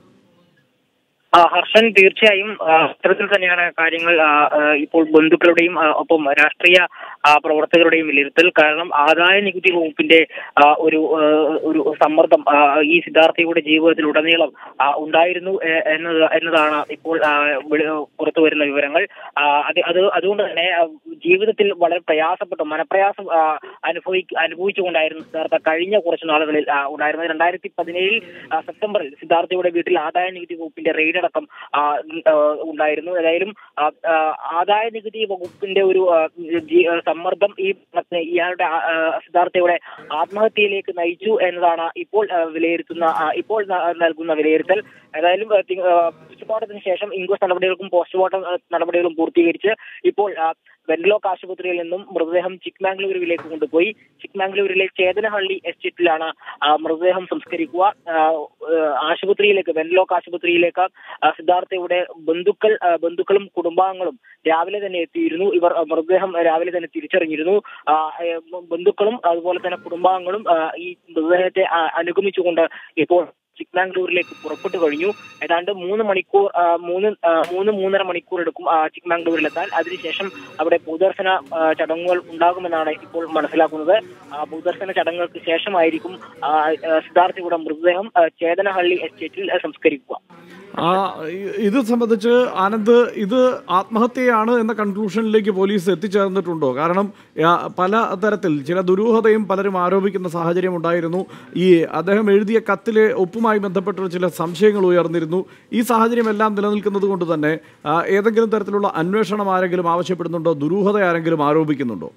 ആ, ഹർഷൻ തീർച്ചയായും ആ, അത്തരത്തിൽ തന്നെയാണ് കാര്യങ്ങൾ ആ, ആ, ഇപ്പോൾ ബന്ധുക്കളുടെയും ആ, ഒപ്പം രാഷ്ട്രീയ ആ, പ്രവർത്തകരുടെയും വിലയിരുത്തൽ കാരണം ആദായ നികുതി വകുപ്പിന്റെ ആ, ഒരു ആ, ഒരു സമ്മർദ്ദം ആ, ഈ സിദ്ധാർത്ഥയുടെ ജീവിതത്തിലുടനീളം ആ, ഉണ്ടായിരുന്നു എ- എന്നത് എന്നതാണ് ഇപ്പോൾ ആ, വെളി- പുറത്തു വരുന്ന വിവരങ്ങൾ ആ, അത് അത് അതുകൊണ്ട് തന്നെ ആ, ജീവിതത്തിൽ വളരെ പ്രയാസപ്പെട്ടു മനപ്രയാസം ആ, അനുഭവി അനുഭവിച്ചുകൊണ്ടായിരുന്നു സിദ്ധാർത്ഥ കഴിഞ്ഞ കുറച്ച് നാളുകളിൽ ആ, ഉണ്ടായിരുന്നത് രണ്ടായിരത്തി പതിനേഴിൽ സെപ്റ്റംബറിൽ സിദ്ധാർത്ഥയുടെ വീട്ടിൽ ആദായ നികുതി വകുപ്പിന്റെ റെയ്ഡ് അടക്കം ആ, ഉം, ആ, ഉണ്ടായിരുന്നു ഏതായാലും ആ, ആ, ആദായ നികുതി വകുപ്പിന്റെ ഒരു ആ, ജി- ആ, സമ്മർദ്ദം ഈ ഇയാളുടെ ആ, ആ, സിദ്ധാർത്ഥയുടെ ആത്മഹത്യയിലേക്ക് നയിച്ചു എന്നതാണ് ഇപ്പോൾ ആ, വിലയിരുത്തുന്ന ആ, ഇപ്പോൾ ന- നൽകുന്ന വിലയിരുത്തൽ ഏതായാലും ആ, തി- ആ, പോസ്റ്റ്മോർട്ടത്തിന് ശേഷം ഇൻക്വസ്റ്റ് നടപടികൾക്കും പോസ്റ്റ്മോർട്ടം ആ, നടപടികളും പൂർത്തീകരിച്ച് ഇപ്പോൾ ആ, വെൻലോക്ക് ആശുപത്രിയിൽ നിന്നും മൃതദേഹം ചിക്മാംഗ്ലൂരുവിലേക്ക് കൊണ്ടുപോയി ചിക്മാംഗ്ലൂരിലെ ചേതനഹള്ളി എസ്റ്റേറ്റിലാണ് ആ, മൃതദേഹം സംസ്കരിക്കുക ആ, ആ, ആശുപത്രിയിലേക്ക് വെൻലോക്ക് ആശുപത്രിയിലേക്ക് ആ, സിദ്ധാർത്ഥയുടെ ബന്ധുക്കൾ ആ, ബന്ധുക്കളും കുടുംബാംഗങ്ങളും രാവിലെ തന്നെ എത്തിയിരുന്നു ഇവർ ആ, മൃതദേഹം രാവിലെ തന്നെ തിരിച്ചറിഞ്ഞിരുന്നു ആ, ഏ, ബന്ധുക്കളും അതുപോലെ തന്നെ കുടുംബാംഗങ്ങളും ആ, ഈ മൃതദേഹത്തെ ആ, അനുഗമിച്ചുകൊണ്ട് ഇപ്പോൾ ചിക്മാംഗ്ലൂരിലേക്ക് പുറപ്പെട്ടു കഴിഞ്ഞു ഏതാണ്ട് മൂന്ന് മണിക്കൂർ ആ, മൂന്ന് ആ, മൂന്ന് മൂന്നര മണിക്കൂർ എടുക്കും ആ, ചിക്മാംഗ്ലൂരിലെത്താൻ അതിനുശേഷം അവിടെ പൊതുദർശന ആ, ചടങ്ങുകൾ ഉണ്ടാകുമെന്നാണ് ഇപ്പോൾ മനസ്സിലാക്കുന്നത് ആ, പൊതുദർശന ചടങ്ങുകൾക്ക് ശേഷമായിരിക്കും ആ, ആ, സിദ്ധാർത്ഥയുടെ മൃതദേഹം ആ, ചേതനഹള്ളി എസ്റ്റേറ്റിൽ ആ, സംസ്കരിക്കുക ആ, ഇ- ഇത് സംബന്ധിച്ച് ആനന്ദ് ഇത് ആത്മഹത്യയാണ് എന്ന കൺക്ലൂഷനിലേക്ക് പോലീസ് എത്തിച്ചേർന്നിട്ടുണ്ടോ കാരണം ആ, പല തരത്തിൽ ചില ദുരൂഹതയും പലരും ആരോപിക്കുന്ന സാഹചര്യം ഉണ്ടായിരുന്നു ഈ അദ്ദേഹം എഴുതിയ കത്തിലെ ഒപ്പുമായി ബന്ധപ്പെട്ട ചില സംശയങ്ങൾ ഉയർന്നിരുന്നു ഈ സാഹചര്യം എല്ലാം നിലനിൽക്കുന്നത് കൊണ്ട് തന്നെ ആ, ഏതെങ്കിലും തരത്തിലുള്ള അന്വേഷണം ആരെങ്കിലും ആവശ്യപ്പെടുന്നുണ്ടോ ദുരൂഹത ആരെങ്കിലും ആരോപിക്കുന്നുണ്ടോ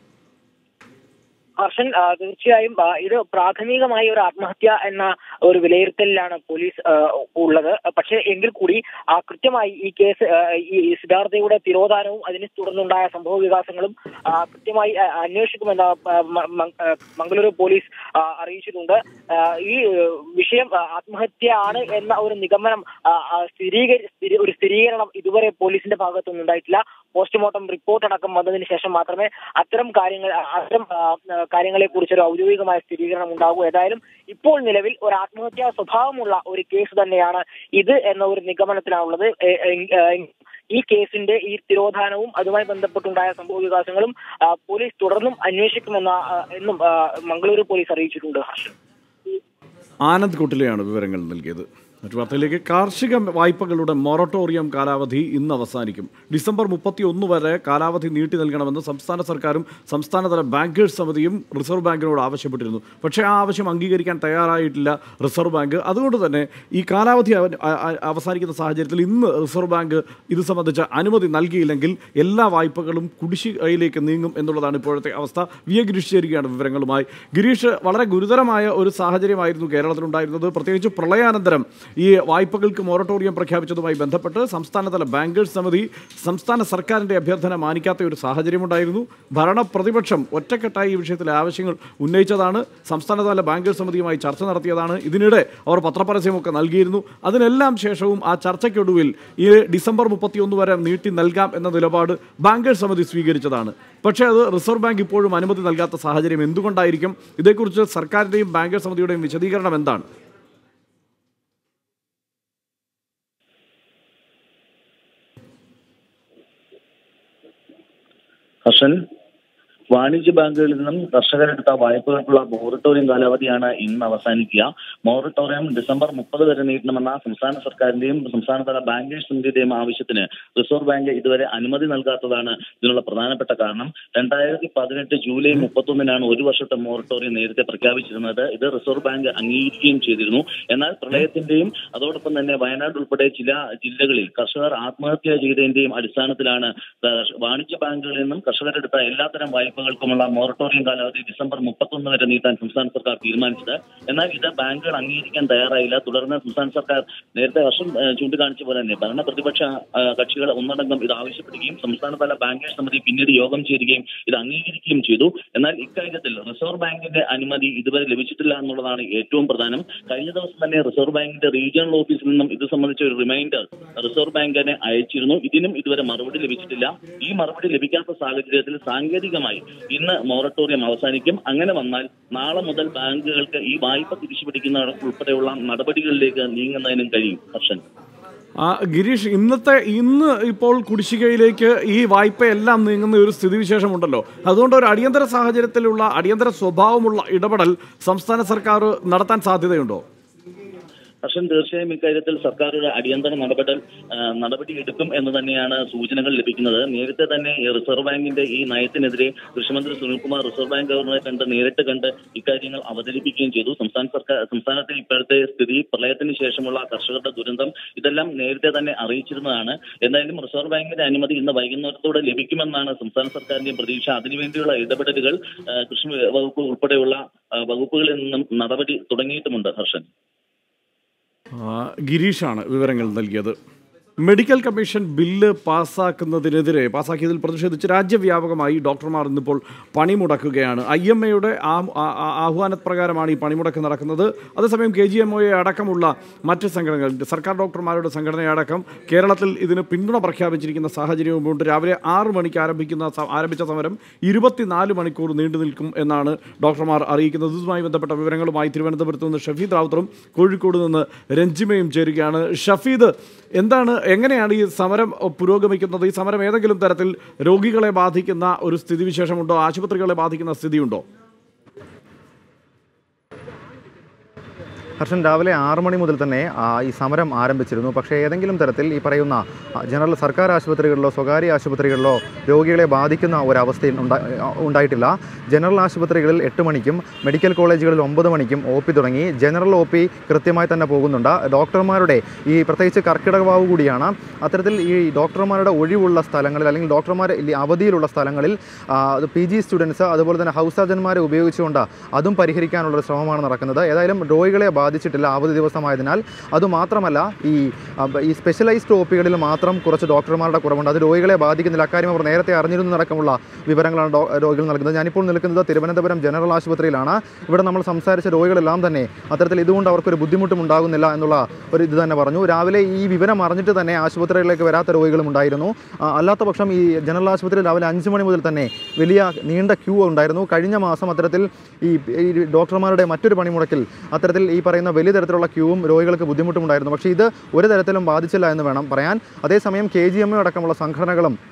ഹർഷൻ ആ, തീർച്ചയായും ആ, ഇത് പ്രാഥമികമായ ഒരു ആത്മഹത്യ എന്ന ഒരു വിലയിരുത്തലിലാണ് പോലീസ് ആ, ഉള്ളത് പക്ഷേ എങ്കിൽ കൂടി ആ, കൃത്യമായി ഈ കേസ് ആ, ഈ സിദ്ധാർത്ഥയുടെ തിരോധാനവും അതിനെ തുടർന്നുണ്ടായ സംഭവ വികാസങ്ങളും ആ, കൃത്യമായി ആ, അന്വേഷിക്കുമെന്ന് ആ, മ- മ- ആ, മംഗളൂരു പോലീസ് ആ, അറിയിച്ചിട്ടുണ്ട് ആ, ഈ ആ, വിഷയം ആ, ആത്മഹത്യയാണ് എന്ന ഒരു നിഗമനം ആ, ആ, സ്ഥിരീകരി സ്ഥിരീ- ഒരു സ്ഥിരീകരണം ഇതുവരെ പോലീസിന്റെ ഭാഗത്തുനിന്ന് ഉണ്ടായിട്ടില്ല പോസ്റ്റ്മോർട്ടം റിപ്പോർട്ട് അടക്കം വന്നതിന് ശേഷം മാത്രമേ അത്തരം കാര്യങ്ങൾ അത്തരം കാര്യങ്ങളെ കുറിച്ച് ഒരു ഔദ്യോഗികമായ സ്ഥിരീകരണം ഉണ്ടാകൂ ഏതായാലും ഇപ്പോൾ നിലവിൽ ഒരു ആത്മഹത്യാ സ്വഭാവമുള്ള ഒരു കേസ് തന്നെയാണ് ഇത് എന്ന ഒരു നിഗമനത്തിലാണുള്ളത് എ- എ- എ- ഈ കേസിന്റെ ഈ തിരോധാനവും അതുമായി ബന്ധപ്പെട്ടുണ്ടായ സംഭവ വികാസങ്ങളും ആ, പോലീസ് തുടർന്നും അന്വേഷിക്കുമെന്ന ആ, എന്നും ആ, മംഗളൂരു പോലീസ് അറിയിച്ചിട്ടുണ്ട് ഹർഷൻ ആനന്ദ് കുട്ടിലെയാണ് വിവരങ്ങൾ നൽകിയത് മറ്റു വാർത്തയിലേക്ക് കാർഷിക വായ്പകളുടെ മൊറട്ടോറിയം കാലാവധി ഇന്ന് അവസാനിക്കും ഡിസംബർ മുപ്പത്തി ഒന്ന് വരെ കാലാവധി നീട്ടി നൽകണമെന്ന് സംസ്ഥാന സർക്കാരും സംസ്ഥാനതല ബാങ്കേഴ്സ് സമിതിയും റിസർവ് ബാങ്കിനോട് ആവശ്യപ്പെട്ടിരുന്നു പക്ഷേ ആ ആവശ്യം അംഗീകരിക്കാൻ തയ്യാറായിട്ടില്ല റിസർവ് ബാങ്ക് അതുകൊണ്ട് തന്നെ ഈ കാലാവധി അവ- അ- അ- അവസാനിക്കുന്ന സാഹചര്യത്തിൽ ഇന്ന് റിസർവ് ബാങ്ക് ഇത് സംബന്ധിച്ച അനുമതി നൽകിയില്ലെങ്കിൽ എല്ലാ വായ്പകളും കുടിശ്ശികയിലേക്ക് നീങ്ങും എന്നുള്ളതാണ് ഇപ്പോഴത്തെ അവസ്ഥ വി എ ഗിരീഷ് ചേരുകയാണ് വിവരങ്ങളുമായി ഗിരീഷ് വളരെ ഗുരുതരമായ ഒരു സാഹചര്യമായിരുന്നു കേരളത്തിലുണ്ടായിരുന്നത് പ്രത്യേകിച്ച് പ്രളയാനന്തരം ഈ വായ്പകൾക്ക് മൊറട്ടോറിയം പ്രഖ്യാപിച്ചതുമായി ബന്ധപ്പെട്ട് സംസ്ഥാനതല ബാങ്കേഴ്സ് സമിതി സംസ്ഥാന സർക്കാരിൻ്റെ അഭ്യർത്ഥന മാനിക്കാത്ത ഒരു സാഹചര്യമുണ്ടായിരുന്നു ഭരണ പ്രതിപക്ഷം ഒറ്റക്കെട്ടായി ഈ വിഷയത്തിലെ ആവശ്യങ്ങൾ ഉന്നയിച്ചതാണ് സംസ്ഥാനതല ബാങ്കേഴ്സ് സമിതിയുമായി ചർച്ച നടത്തിയതാണ് ഇതിനിടെ അവർ പത്രപരസ്യമൊക്കെ നൽകിയിരുന്നു അതിനെല്ലാം ശേഷവും ആ ചർച്ചയ്ക്കൊടുവിൽ ഈ ഡിസംബർ മുപ്പത്തിയൊന്ന് വരെ നീട്ടി നൽകാം എന്ന നിലപാട് ബാങ്കേഴ്സ് സമിതി സ്വീകരിച്ചതാണ് പക്ഷേ അത് റിസർവ് ബാങ്ക് ഇപ്പോഴും അനുമതി നൽകാത്ത സാഹചര്യം എന്തുകൊണ്ടായിരിക്കും ഇതേക്കുറിച്ച് സർക്കാരിൻ്റെയും ബാങ്കേഴ്സ് സമിതിയുടെയും വിശദീകരണം എന്താണ് ഹർഷൻ വാണിജ്യ ബാങ്കുകളിൽ നിന്നും കർഷകരെടുത്ത വായ്പകൾക്കുള്ള മൊറട്ടോറിയം കാലാവധിയാണ് ഇന്ന് അവസാനിക്കുക മൊറട്ടോറിയം ഡിസംബർ മുപ്പത് വരെ നീട്ടണമെന്ന സംസ്ഥാന സർക്കാരിന്റെയും സംസ്ഥാനതല ബാങ്കേഴ്സ് സമിതിയുടെയും ആവശ്യത്തിന് റിസർവ് ബാങ്ക് ഇതുവരെ അനുമതി നൽകാത്തതാണ് ഇതിനുള്ള പ്രധാനപ്പെട്ട കാരണം രണ്ടായിരത്തി പതിനെട്ട് ജൂലൈ മുപ്പത്തൊന്നിനാണ് ഒരു വർഷത്തെ മൊറട്ടോറിയം നേരത്തെ പ്രഖ്യാപിച്ചിരുന്നത് ഇത് റിസർവ് ബാങ്ക് അംഗീകരിക്കുകയും ചെയ്തിരുന്നു എന്നാൽ പ്രളയത്തിന്റെയും അതോടൊപ്പം തന്നെ വയനാട് ഉൾപ്പെടെ ചില ജില്ലകളിൽ കർഷകർ ആത്മഹത്യ ചെയ്തതിന്റെയും അടിസ്ഥാനത്തിലാണ് ഏഹ്, വാണിജ്യ ബാങ്കുകളിൽ നിന്നും കർഷകരെടുത്ത എല്ലാത്തരം വായ്പകൾക്കുമുള്ള മൊറട്ടോറിയം കാലാവധി ഡിസംബർ മുപ്പത്തൊന്ന് വരെ നീട്ടാൻ സംസ്ഥാന സർക്കാർ തീരുമാനിച്ചത് എന്നാൽ ഇത് ബാങ്കുകൾ അംഗീകരിക്കാൻ തയ്യാറായില്ല തുടർന്ന് സംസ്ഥാന സർക്കാർ നേരത്തെ വർഷം ഏഹ്, ചൂണ്ടിക്കാണിച്ച പോലെ തന്നെ ഭരണ പ്രതിപക്ഷ ഏഹ്, കക്ഷികൾ ഒന്നടങ്കം ഇത് ആവശ്യപ്പെടുകയും സംസ്ഥാനതല ബാങ്കേഴ്സ് സമിതി പിന്നീട് യോഗം ചേരുകയും ഇത് അംഗീകരിക്കുകയും ചെയ്തു എന്നാൽ ഇക്കാര്യത്തിൽ റിസർവ് ബാങ്കിന്റെ അനുമതി ഇതുവരെ ലഭിച്ചിട്ടില്ല എന്നുള്ളതാണ് ഏറ്റവും പ്രധാനം കഴിഞ്ഞ ദിവസം തന്നെ റിസർവ് ബാങ്കിന്റെ റീജിയണൽ ഓഫീസിൽ നിന്നും ഇത് സംബന്ധിച്ച ഒരു റിമൈൻഡർ റിസർവ് ബാങ്കിനെ അയച്ചിരുന്നു ഇതിനും ഇതുവരെ മറുപടി ലഭിച്ചിട്ടില്ല ഈ മറുപടി ലഭിക്കാത്ത സാഹചര്യത്തിൽ സാങ്കേതികമായി ഇന്ന് മൊറട്ടോറിയം അവസാനിക്കും അങ്ങനെ വന്നാൽ നാളെ മുതൽ ബാങ്കുകൾക്ക് ഈ വായ്പ തിരിച്ചുപിടിക്കുന്ന ഉൾപ്പെടെയുള്ള നടപടികളിലേക്ക് നീങ്ങുന്നതിനും കഴിയും ഹർഷൻ ആ, ഗിരീഷ് ഇന്നത്തെ ഇന്ന് ഇപ്പോൾ കുടിശ്ശികയിലേക്ക് ഈ വായ്പയെല്ലാം നീങ്ങുന്ന ഒരു സ്ഥിതിവിശേഷമുണ്ടല്ലോ അതുകൊണ്ട് ഒരു അടിയന്തര സാഹചര്യത്തിലുള്ള അടിയന്തര സ്വഭാവമുള്ള ഇടപെടൽ സംസ്ഥാന സർക്കാർ നടത്താൻ സാധ്യതയുണ്ടോ ഹർഷൻ തീർച്ചയായും ഇക്കാര്യത്തിൽ സർക്കാർ ഒരു അടിയന്തര നടപടി ആ, നടപടി എടുക്കും എന്ന് തന്നെയാണ് സൂചനകൾ ലഭിക്കുന്നത് നേരത്തെ തന്നെ ഈ റിസർവ് ബാങ്കിന്റെ ഈ നയത്തിനെതിരെ കൃഷിമന്ത്രി സുനിൽകുമാർ റിസർവ് ബാങ്ക് ഗവർണറെ കണ്ട് നേരിട്ട് കണ്ട് ഇക്കാര്യങ്ങൾ അവതരിപ്പിക്കുകയും ചെയ്തു സംസ്ഥാന സർക്കാർ സംസ്ഥാനത്തെ ഇപ്പോഴത്തെ സ്ഥിതി പ്രളയത്തിന് ശേഷമുള്ള കർഷകരുടെ ദുരന്തം ഇതെല്ലാം നേരത്തെ തന്നെ അറിയിച്ചിരുന്നതാണ് എന്തായാലും റിസർവ് ബാങ്കിന്റെ അനുമതി ഇന്ന് വൈകുന്നേരത്തോടെ ലഭിക്കുമെന്നാണ് സംസ്ഥാന സർക്കാരിന്റെ പ്രതീക്ഷ അതിനുവേണ്ടിയുള്ള ഇടപെടലുകൾ ആ, കൃഷി വകുപ്പ് ഉൾപ്പെടെയുള്ള ആ, വകുപ്പുകളിൽ നിന്നും നടപടി തുടങ്ങിയിട്ടുമുണ്ട് ഹർഷൻ ആ, ഗിരീഷാണ് വിവരങ്ങൾ നൽകിയത് മെഡിക്കൽ കമ്മീഷൻ ബില്ല് പാസ്സാക്കുന്നതിനെതിരെ പാസ്സാക്കിയതിൽ പ്രതിഷേധിച്ച് രാജ്യവ്യാപകമായി ഡോക്ടർമാർ ഇന്നിപ്പോൾ പണിമുടക്കുകയാണ് ഐ എം എയുടെ ആഹ്വാനപ്രകാരമാണ് ഈ പണിമുടക്ക് നടക്കുന്നത് അതേസമയം കെ ജി എം ഒയെ അടക്കമുള്ള മറ്റ് സംഘടനകൾ സർക്കാർ ഡോക്ടർമാരുടെ സംഘടനയടക്കം കേരളത്തിൽ ഇതിന് പിന്തുണ പ്രഖ്യാപിച്ചിരിക്കുന്ന സാഹചര്യവുമുണ്ട് രാവിലെ ആറ് മണിക്ക് ആരംഭിക്കുന്ന സ- ആരംഭിച്ച സമരം ഇരുപത്തിനാല് മണിക്കൂർ നീണ്ടു നിൽക്കും എന്നാണ് ഡോക്ടർമാർ അറിയിക്കുന്നത് ഇതുമായി ബന്ധപ്പെട്ട വിവരങ്ങളുമായി തിരുവനന്തപുരത്ത് നിന്ന് ഷഫീദ് റാവുത്തറും കോഴിക്കോട് നിന്ന് രഞ്ജിമയും ചേരുകയാണ് ഷഫീദ് എന്താണ് എങ്ങനെയാണ് ഈ സമരം പുരോഗമിക്കുന്നത് ഈ സമരം ഏതെങ്കിലും തരത്തിൽ രോഗികളെ ബാധിക്കുന്ന ഒരു സ്ഥിതിവിശേഷമുണ്ടോ ആശുപത്രികളെ ബാധിക്കുന്ന സ്ഥിതിയുണ്ടോ ഹർഷൻ രാവിലെ ആറ് മണി മുതൽ തന്നെ ആ, ഈ സമരം ആരംഭിച്ചിരുന്നു പക്ഷേ ഏതെങ്കിലും തരത്തിൽ ഈ പറയുന്ന ആ, ജനറൽ സർക്കാർ ആശുപത്രികളിലോ സ്വകാര്യ ആശുപത്രികളിലോ രോഗികളെ ബാധിക്കുന്ന ഒരവസ്ഥ ഉണ്ടാ- ഉണ്ടായിട്ടില്ല ജനറൽ ആശുപത്രികളിൽ എട്ട് മണിക്കും മെഡിക്കൽ കോളേജുകളിൽ ഒമ്പത് മണിക്കും ഒ പി തുടങ്ങി ജനറൽ ഒ പി കൃത്യമായി തന്നെ പോകുന്നുണ്ട് ഡോക്ടർമാരുടെ ഈ പ്രത്യേകിച്ച് കർക്കിടകവാവ് കൂടിയാണ് അത്തരത്തിൽ ഈ ഡോക്ടർമാരുടെ ഒഴിവുള്ള സ്ഥലങ്ങളിൽ അല്ലെങ്കിൽ ഡോക്ടർമാർ ഇല്ല- അവധിയിലുള്ള സ്ഥലങ്ങളിൽ പി ജി സ്റ്റുഡൻസ് അതുപോലെ തന്നെ ഹൗസ് സർജന്മാരെ ഉപയോഗിച്ചുകൊണ്ട് അതും പരിഹരിക്കാനുള്ള ഒരു ശ്രമമാണ് നടക്കുന്നത് ഏതായാലും രോഗികളെ ബാധിച്ചിട്ടില്ല അവധി ദിവസമായതിനാൽ അതുമാത്രമല്ല ഈ ആ, ഈ സ്പെഷ്യലൈസ്ഡ് ഒ പികളിൽ മാത്രം കുറച്ച് ഡോക്ടർമാരുടെ കുറവുണ്ട് അത് രോഗികളെ ബാധിക്കുന്നില്ല അക്കാര്യം അവർ നേരത്തെ അറിഞ്ഞിരുന്നതടക്കമുള്ള വിവരങ്ങളാണ് ഡോ- രോഗികൾ നൽകുന്നത് ഞാനിപ്പോൾ നിൽക്കുന്നത് തിരുവനന്തപുരം ജനറൽ ആശുപത്രിയിലാണ് ഇവിടെ നമ്മൾ സംസാരിച്ച രോഗികളെല്ലാം തന്നെ അത്തരത്തിൽ ഇതുകൊണ്ട് അവർക്കൊരു ബുദ്ധിമുട്ടും ഉണ്ടാകുന്നില്ല എന്നുള്ള ഒരു ഇത് തന്നെ പറഞ്ഞു രാവിലെ ഈ വിവരം അറിഞ്ഞിട്ട് തന്നെ ആശുപത്രികളിലേക്ക് വരാത്ത രോഗികളും ഉണ്ടായിരുന്നു ആ, അല്ലാത്ത പക്ഷം ഈ ജനറൽ ആശുപത്രിയിൽ രാവിലെ അഞ്ച് മണി മുതൽ തന്നെ വലിയ നീണ്ട ക്യൂ ഉണ്ടായിരുന്നു കഴിഞ്ഞ മാസം അത്തരത്തിൽ ഈ ഈ ഡോക്ടർമാരുടെ മറ്റൊരു പണിമുടക്കിൽ അത്തരത്തിൽ ഈ പറയുന്ന വലിയ തരത്തിലുള്ള ക്യൂവും രോഗികൾക്ക് ബുദ്ധിമുട്ടും ഉണ്ടായിരുന്നു പക്ഷേ ഇത് ഒരു തരത്തിലും ബാധിച്ചില്ല എന്ന് വേണം പറയാൻ അതേസമയം കെ ജി എം അടക്കമുള്ള സംഘടനകളും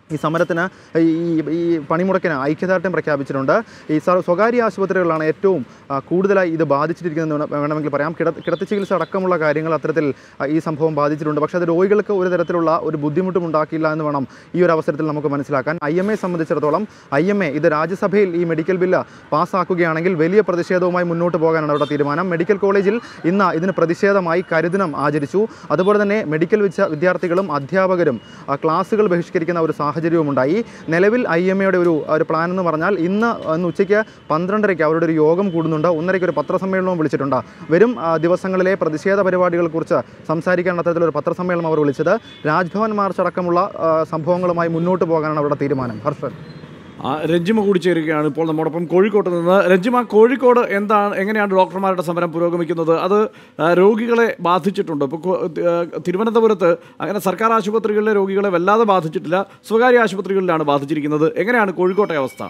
ഈ സമരത്തിന് ഈ ഈ പണിമുടക്കിന് ഐക്യദാർഢ്യം പ്രഖ്യാപിച്ചിട്ടുണ്ട് ഈ സ്വ- സ്വകാര്യ ആശുപത്രികളിലാണ് ഏറ്റവും ആ, കൂടുതലായി ഇത് ബാധിച്ചിരിക്കുന്നത് എന്ന് വേണം- വേണമെങ്കിൽ പറയാം കിട കിടത്തി ചികിത്സ അടക്കമുള്ള കാര്യങ്ങൾ അത്തരത്തിൽ ആ, ഈ സംഭവം ബാധിച്ചിട്ടുണ്ട് പക്ഷേ അത് രോഗികൾക്ക് ഒരു തരത്തിലുള്ള ഒരു ബുദ്ധിമുട്ടും ഉണ്ടാക്കിയില്ല എന്ന് വേണം ഈ ഒരു അവസരത്തിൽ നമുക്ക് മനസ്സിലാക്കാൻ ഐ എം എ സംബന്ധിച്ചിടത്തോളം ഐ എം എ ഇത് രാജ്യസഭയിൽ ഈ മെഡിക്കൽ ബില്ല് പാസ്സാക്കുകയാണെങ്കിൽ വലിയ പ്രതിഷേധവുമായി മുന്നോട്ട് പോകാനാണ് അവരുടെ തീരുമാനം മെഡിക്കൽ കോളേജിൽ ഇന്ന് ഇതിന് പ്രതിഷേധമായി കരുദിനം ആചരിച്ചു അതുപോലെ തന്നെ മെഡിക്കൽ വിദ്യ വിദ്യാർത്ഥികളും അധ്യാപകരും ആ, ക്ലാസുകൾ ബഹിഷ്കരിക്കുന്ന ഒരു സാഹചര്യവും ഉണ്ടായി നിലവിൽ ഐ എം എയുടെ ഒരു ഒരു പ്ലാൻ എന്ന് പറഞ്ഞാൽ ഇന്ന് ഇന്ന് ഉച്ചയ്ക്ക് പന്ത്രണ്ടരയ്ക്ക് അവരുടെ ഒരു യോഗം കൂടുന്നുണ്ട് ഒന്നരയ്ക്ക് ഒരു പത്രസമ്മേളനവും വിളിച്ചിട്ടുണ്ട് വരും ആ, ദിവസങ്ങളിലെ പ്രതിഷേധ പരിപാടികളെക്കുറിച്ച് സംസാരിക്കാൻ അത്തരത്തിലൊരു പത്രസമ്മേളനം അവർ വിളിച്ചത് രാജ്ഭവൻ മാർച്ച് അടക്കമുള്ള ആ, സംഭവങ്ങളുമായി മുന്നോട്ട് പോകാനാണ് അവരുടെ തീരുമാനം ഹർഷൻ ആ, രഞ്ജിമ കൂടി ചേരുകയാണ് ഇപ്പോൾ നമ്മോടൊപ്പം കോഴിക്കോട്ട് നിന്ന് രഞ്ജിമ കോഴിക്കോട് എന്താണ് എങ്ങനെയാണ് ഡോക്ടർമാരുടെ സമരം പുരോഗമിക്കുന്നത് അത് ആ, രോഗികളെ ബാധിച്ചിട്ടുണ്ട് ഇപ്പോൾ കൊ- ആ, തിരുവനന്തപുരത്ത് അങ്ങനെ സർക്കാർ ആശുപത്രികളിലെ രോഗികളെ വല്ലാതെ ബാധിച്ചിട്ടില്ല സ്വകാര്യ ആശുപത്രികളിലാണ് ബാധിച്ചിരിക്കുന്നത് എങ്ങനെയാണ് കോഴിക്കോട്ടെ അവസ്ഥ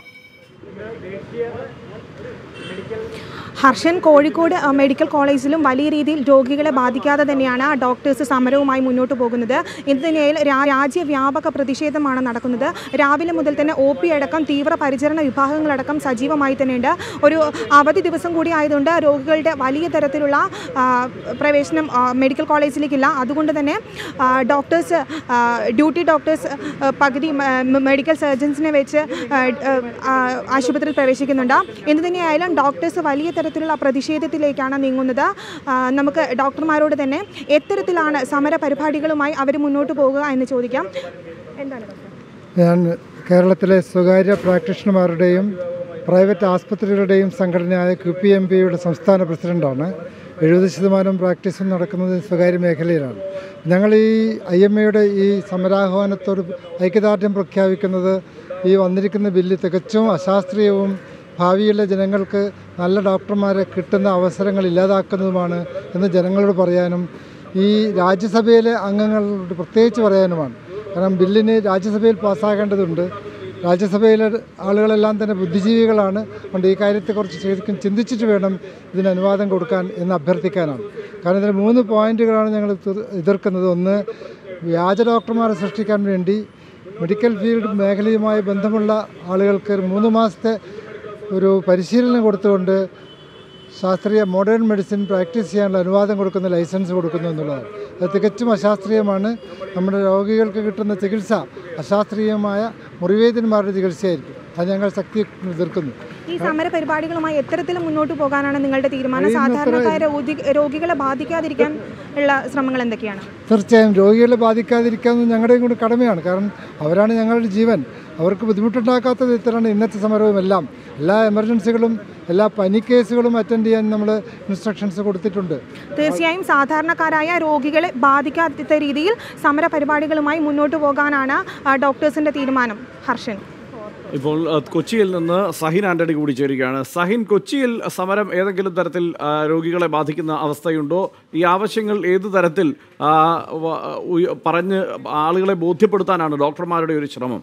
ഹർഷൻ കോഴിക്കോട് അഹ്, മെഡിക്കൽ കോളേജിലും വലിയ രീതിയിൽ രോഗികളെ ബാധിക്കാതെ തന്നെയാണ് ഡോക്ടേഴ്സ് സമരവുമായി മുന്നോട്ട് പോകുന്നത് ഇതിനിടയിൽ രാ- രാജ്യവ്യാപക പ്രതിഷേധമാണ് നടക്കുന്നത് രാവിലെ മുതൽ തന്നെ ഒ പി അടക്കം തീവ്ര പരിചരണ വിഭാഗങ്ങളടക്കം സജീവമായി തന്നെയുണ്ട് ഒരു അവധി ദിവസം കൂടി ആയതുകൊണ്ട് രോഗികളുടെ വലിയ തരത്തിലുള്ള ആ, പ്രവേശനം ആ, മെഡിക്കൽ കോളേജിലേക്കില്ല അതുകൊണ്ട് തന്നെ ആ, ഡോക്ടേഴ്സ് ആ, ഡ്യൂട്ടി ഡോക്ടേഴ്സ് ആ, പകുതി മ- മെഡിക്കൽ സർജൻസിനെ വെച്ച് ആ, ആ, ആശുപത്രിയിൽ പ്രവേശിക്കുന്നുണ്ട് എന്ത് തന്നെയായാലും ഡോക്ടേഴ്സ് വലിയ തരത്തിലുള്ള പ്രതിഷേധത്തിലേക്കാണ് നീങ്ങുന്നത് ആ, നമുക്ക് ഡോക്ടർമാരോട് തന്നെ എത്തരത്തിലാണ് സമര പരിപാടികളുമായി അവർ മുന്നോട്ട് പോകുക എന്ന് ചോദിക്കാം എന്താണ് ഡോക്ടർ ഞാൻ കേരളത്തിലെ സ്വകാര്യ പ്രാക്ടീഷണർമാരുടെയും പ്രൈവറ്റ് ആസ്പത്രികളുടെയും സംഘടനയായ ക്യു പി എം പിയുടെ സംസ്ഥാന പ്രസിഡൻ്റാണ് എഴുപത് ശതമാനം പ്രാക്ടീസും നടക്കുന്നത് സ്വകാര്യ മേഖലയിലാണ് ഞങ്ങൾ ഈ ഐ എം എയുടെ ഈ സമരാഹ്വാനത്തോട് ഐക്യദാർഢ്യം പ്രഖ്യാപിക്കുന്നത് ഈ വന്നിരിക്കുന്ന ബില്ല് തികച്ചും അശാസ്ത്രീയവും ഭാവിയിലെ ജനങ്ങൾക്ക് നല്ല ഡോക്ടർമാരെ കിട്ടുന്ന അവസരങ്ങൾ ഇല്ലാതാക്കുന്നതുമാണ് എന്ന് ജനങ്ങളോട് പറയാനും ഈ രാജ്യസഭയിലെ അംഗങ്ങളോട് പ്രത്യേകിച്ച് പറയാനുമാണ് കാരണം ബില്ലിന് രാജ്യസഭയിൽ പാസ്സാകേണ്ടതുണ്ട് രാജ്യസഭയിലെ ആളുകളെല്ലാം തന്നെ ബുദ്ധിജീവികളാണ് അതുകൊണ്ട് ഈ കാര്യത്തെക്കുറിച്ച് ശരിക്കും ചിന്തിച്ചിട്ട് വേണം ഇതിന് അനുവാദം കൊടുക്കാൻ എന്ന് അഭ്യർത്ഥിക്കാനാണ് കാരണം ഇതിന് മൂന്ന് പോയിന്റുകളാണ് ഞങ്ങൾ എതിർ- എതിർക്കുന്നത് ഒന്ന് വ്യാജ ഡോക്ടർമാരെ സൃഷ്ടിക്കാൻ വേണ്ടി മെഡിക്കൽ ഫീൽഡ് മേഖലയുമായി ബന്ധമുള്ള ആളുകൾക്ക് ഒരു മൂന്ന് മാസത്തെ ഒരു പരിശീലനം കൊടുത്തുകൊണ്ട് ശാസ്ത്രീയ മോഡേൺ മെഡിസിൻ പ്രാക്ടീസ് ചെയ്യാനുള്ള അനുവാദം കൊടുക്കുന്ന ലൈസൻസ് കൊടുക്കുന്നു എന്നുള്ളതാണ് അത് തികച്ചും അശാസ്ത്രീയമാണ് നമ്മുടെ രോഗികൾക്ക് കിട്ടുന്ന ചികിത്സ അശാസ്ത്രീയമായ മുറിവേദന്മാരുടെ ചികിത്സയായിരിക്കും അത് ഞങ്ങൾ ശക്തി എതിർക്കുന്നു ഈ സമര പരിപാടികളുമായി എത്തരത്തിൽ മുന്നോട്ട് പോകാനാണ് നിങ്ങളുടെ തീരുമാനം സാധാരണക്കാരെ രോഗി- രോഗികളെ ബാധിക്കാതിരിക്കാൻ ഉള്ള ശ്രമങ്ങൾ എന്തൊക്കെയാണ് തീർച്ചയായും രോഗികളെ ബാധിക്കാതിരിക്കാമെന്ന് ഞങ്ങളുടെയും കൂടി കടമയാണ് കാരണം അവരാണ് ഞങ്ങളുടെ ജീവൻ അവർക്ക് ബുദ്ധിമുട്ടുണ്ടാക്കാത്ത വിധത്തിലാണ് ഇന്നത്തെ സമരവും എല്ലാം എല്ലാ എമർജൻസികളും എല്ലാ പനി കേസുകളും അറ്റൻഡ് ചെയ്യാൻ നമ്മൾ ഇൻസ്ട്രക്ഷൻസ് കൊടുത്തിട്ടുണ്ട് തീർച്ചയായും സാധാരണക്കാരായ രോഗികളെ ബാധിക്കാത്ത രീതിയിൽ സമര പരിപാടികളുമായി മുന്നോട്ട് പോകാനാണ് ആ, ഡോക്ടേഴ്സിന്റെ തീരുമാനം ഹർഷൻ ഇപ്പോൾ ആ, കൊച്ചിയിൽ നിന്ന് സഹിൻ ആന്റണി കൂടി ചേരുകയാണ് സഹിൻ കൊച്ചിയിൽ സമരം ഏതെങ്കിലും തരത്തിൽ ആ, രോഗികളെ ബാധിക്കുന്ന അവസ്ഥയുണ്ടോ ഈ ആവശ്യങ്ങൾ ഏത് തരത്തിൽ ആ, വ- ഉയ- പറഞ്ഞ് ആളുകളെ ബോധ്യപ്പെടുത്താനാണ് ഡോക്ടർമാരുടെ ഒരു ശ്രമം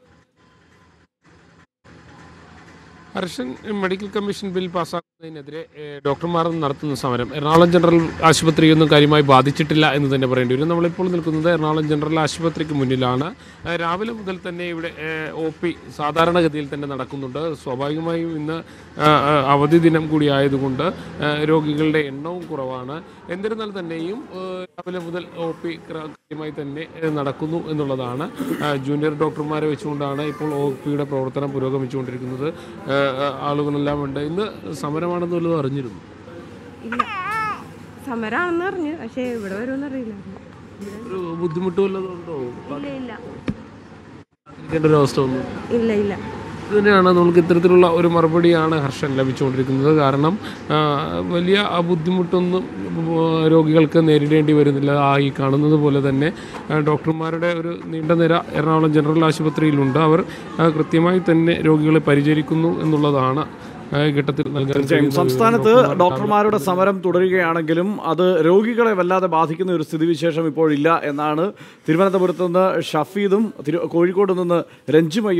ഹർഷൻ മെഡിക്കൽ കമ്മീഷൻ ബിൽ പാസ്സാക്കുന്നതിനെതിരെ ഏഹ്, ഡോക്ടർമാർ നടത്തുന്ന സമരം എറണാകുളം ജനറൽ ആശുപത്രിയൊന്നും കാര്യമായി ബാധിച്ചിട്ടില്ല എന്ന് തന്നെ പറയേണ്ടി വരും നമ്മളിപ്പോൾ നിൽക്കുന്നത് എറണാകുളം ജനറൽ ആശുപത്രിക്ക് മുന്നിലാണ് ഏഹ്, രാവിലെ മുതൽ തന്നെ ഇവിടെ ഒ പി സാധാരണഗതിയിൽ തന്നെ നടക്കുന്നുണ്ട് സ്വാഭാവികമായും ഇന്ന് ഏഹ്, ഏഹ്, അവധി ദിനം കൂടി ആയതുകൊണ്ട് ഏഹ്, രോഗികളുടെ എണ്ണവും കുറവാണ് എന്നിരുന്നാൽ തന്നെയും ഏഹ്, രാവിലെ മുതൽ ഒ പി കൃത്യമായി തന്നെ ഏഹ്, നടക്കുന്നു എന്നുള്ളതാണ് ഏഹ്, ജൂനിയർ ഡോക്ടർമാരെ വെച്ചുകൊണ്ടാണ് ഇപ്പോൾ ഒ പിയുടെ പ്രവർത്തനം പുരോഗമിച്ചുകൊണ്ടിരിക്കുന്നത് ഏഹ്, ഏഹ്, ആളുകളെല്ലാം ഉണ്ട് ഇന്ന് സമരമാണെന്ന് വല്ലതും അറിഞ്ഞിരുന്നു ഇല്ല സമരമാണെന്ന് പറഞ്ഞു പക്ഷേ ഇവിടെ വരുമെന്ന് അറിയില്ല ഒരു ബുദ്ധിമുട്ട് വല്ലതും ഉണ്ടോ ഇല്ല ഇല്ല ഇരിക്കേണ്ട ഒരു അവസ്ഥ ഒന്നും ഇല്ല ഇല്ല ഇത് തന്നെയാണ് നമുക്ക് ഇത്തരത്തിലുള്ള ഒരു മറുപടിയാണ് ഹർഷൻ ലഭിച്ചുകൊണ്ടിരിക്കുന്നത് കാരണം ആ, വലിയ ആ ബുദ്ധിമുട്ടൊന്നും ആ, രോഗികൾക്ക് നേരിടേണ്ടി വരുന്നില്ല ആ ഈ കാണുന്നത് പോലെ തന്നെ ആ, ഡോക്ടർമാരുടെ ഒരു നീണ്ട നിര എറണാകുളം ജനറൽ ആശുപത്രിയിലുണ്ട് അവർ ആ, കൃത്യമായി തന്നെ രോഗികളെ പരിചരിക്കുന്നു എന്നുള്ളതാണ് ആ, ഈ ഘട്ടത്തിൽ നൽകാൻ തീർച്ചയായും കഴിയുന്ന വിവരം. സംസ്ഥാനത്ത് ഡോക്ടർമാർ ഡോക്ടർമാരുടെ സമരം തുടരുകയാണെങ്കിലും അത് രോഗികളെ വല്ലാതെ ബാധിക്കുന്ന ഒരു സ്ഥിതിവിശേഷം ഇപ്പോഴില്ല എന്നാണ് തിരുവനന്തപുരത്ത് നിന്ന് ഷഫീദും തിരു കോഴിക്കോട് നിന്ന് രഞ്ജിമയും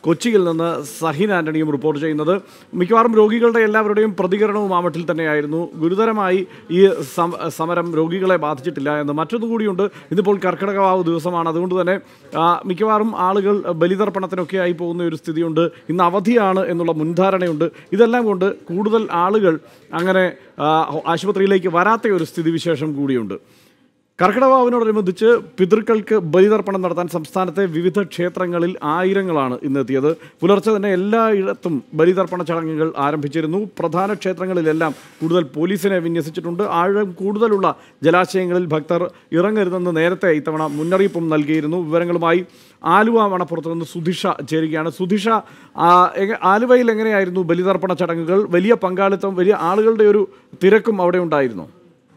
കൊച്ചിയിൽ നിന്ന് സഹിൻ ആന്റണിയും റിപ്പോർട്ട് ചെയ്യുന്നത് മിക്കവാറും രോഗികളുടെ എല്ലാവരുടെയും പ്രതികരണവും ആ മട്ടിൽ തന്നെയായിരുന്നു ഗുരുതരമായി ഈ സം- സമരം രോഗികളെ ബാധിച്ചിട്ടില്ല എന്ന് മറ്റൊന്നു കൂടിയുണ്ട് ഇന്നിപ്പോൾ കർക്കിടകവാവ് ദിവസമാണ് അതുകൊണ്ട് തന്നെ ആ, മിക്കവാറും ആളുകൾ ബലിതർപ്പണത്തിനൊക്കെ ആയി പോകുന്ന ഒരു സ്ഥിതിയുണ്ട് ഇന്ന് അവധിയാണ് എന്നുള്ള മുൻധാരണയുണ്ട് ഇതെല്ലാം കൊണ്ട് കൂടുതൽ ആളുകൾ അങ്ങനെ ആ, ആശുപത്രിയിലേക്ക് വരാത്ത ഒരു സ്ഥിതിവിശേഷം കൂടിയുണ്ട് കർക്കിടകവാവിനോടനുബന്ധിച്ച് പിതൃക്കൾക്ക് ബലിതർപ്പണം നടത്താൻ സംസ്ഥാനത്തെ വിവിധ ക്ഷേത്രങ്ങളിൽ ആയിരങ്ങളാണ് ഇന്നെത്തിയത് പുലർച്ചെ തന്നെ എല്ലായിടത്തും ബലിതർപ്പണ ചടങ്ങുകൾ ആരംഭിച്ചിരുന്നു പ്രധാന ക്ഷേത്രങ്ങളിലെല്ലാം കൂടുതൽ പോലീസിനെ വിന്യസിച്ചിട്ടുണ്ട് ആഴം കൂടുതലുള്ള ജലാശയങ്ങളിൽ ഭക്തർ ഇറങ്ങരുതെന്ന് നേരത്തെ ഇത്തവണ മുന്നറിയിപ്പും നൽകിയിരുന്നു വിവരങ്ങളുമായി ആലുവ മണപ്പുറത്ത് നിന്ന് സുധിഷ ചേരുകയാണ് സുധിഷ ആ, എങ്ങ- ആലുവയിൽ എങ്ങനെയായിരുന്നു ബലിതർപ്പണ ചടങ്ങുകൾ വലിയ പങ്കാളിത്തം വലിയ ആളുകളുടെ ഒരു തിരക്കും അവിടെ ഉണ്ടായിരുന്നു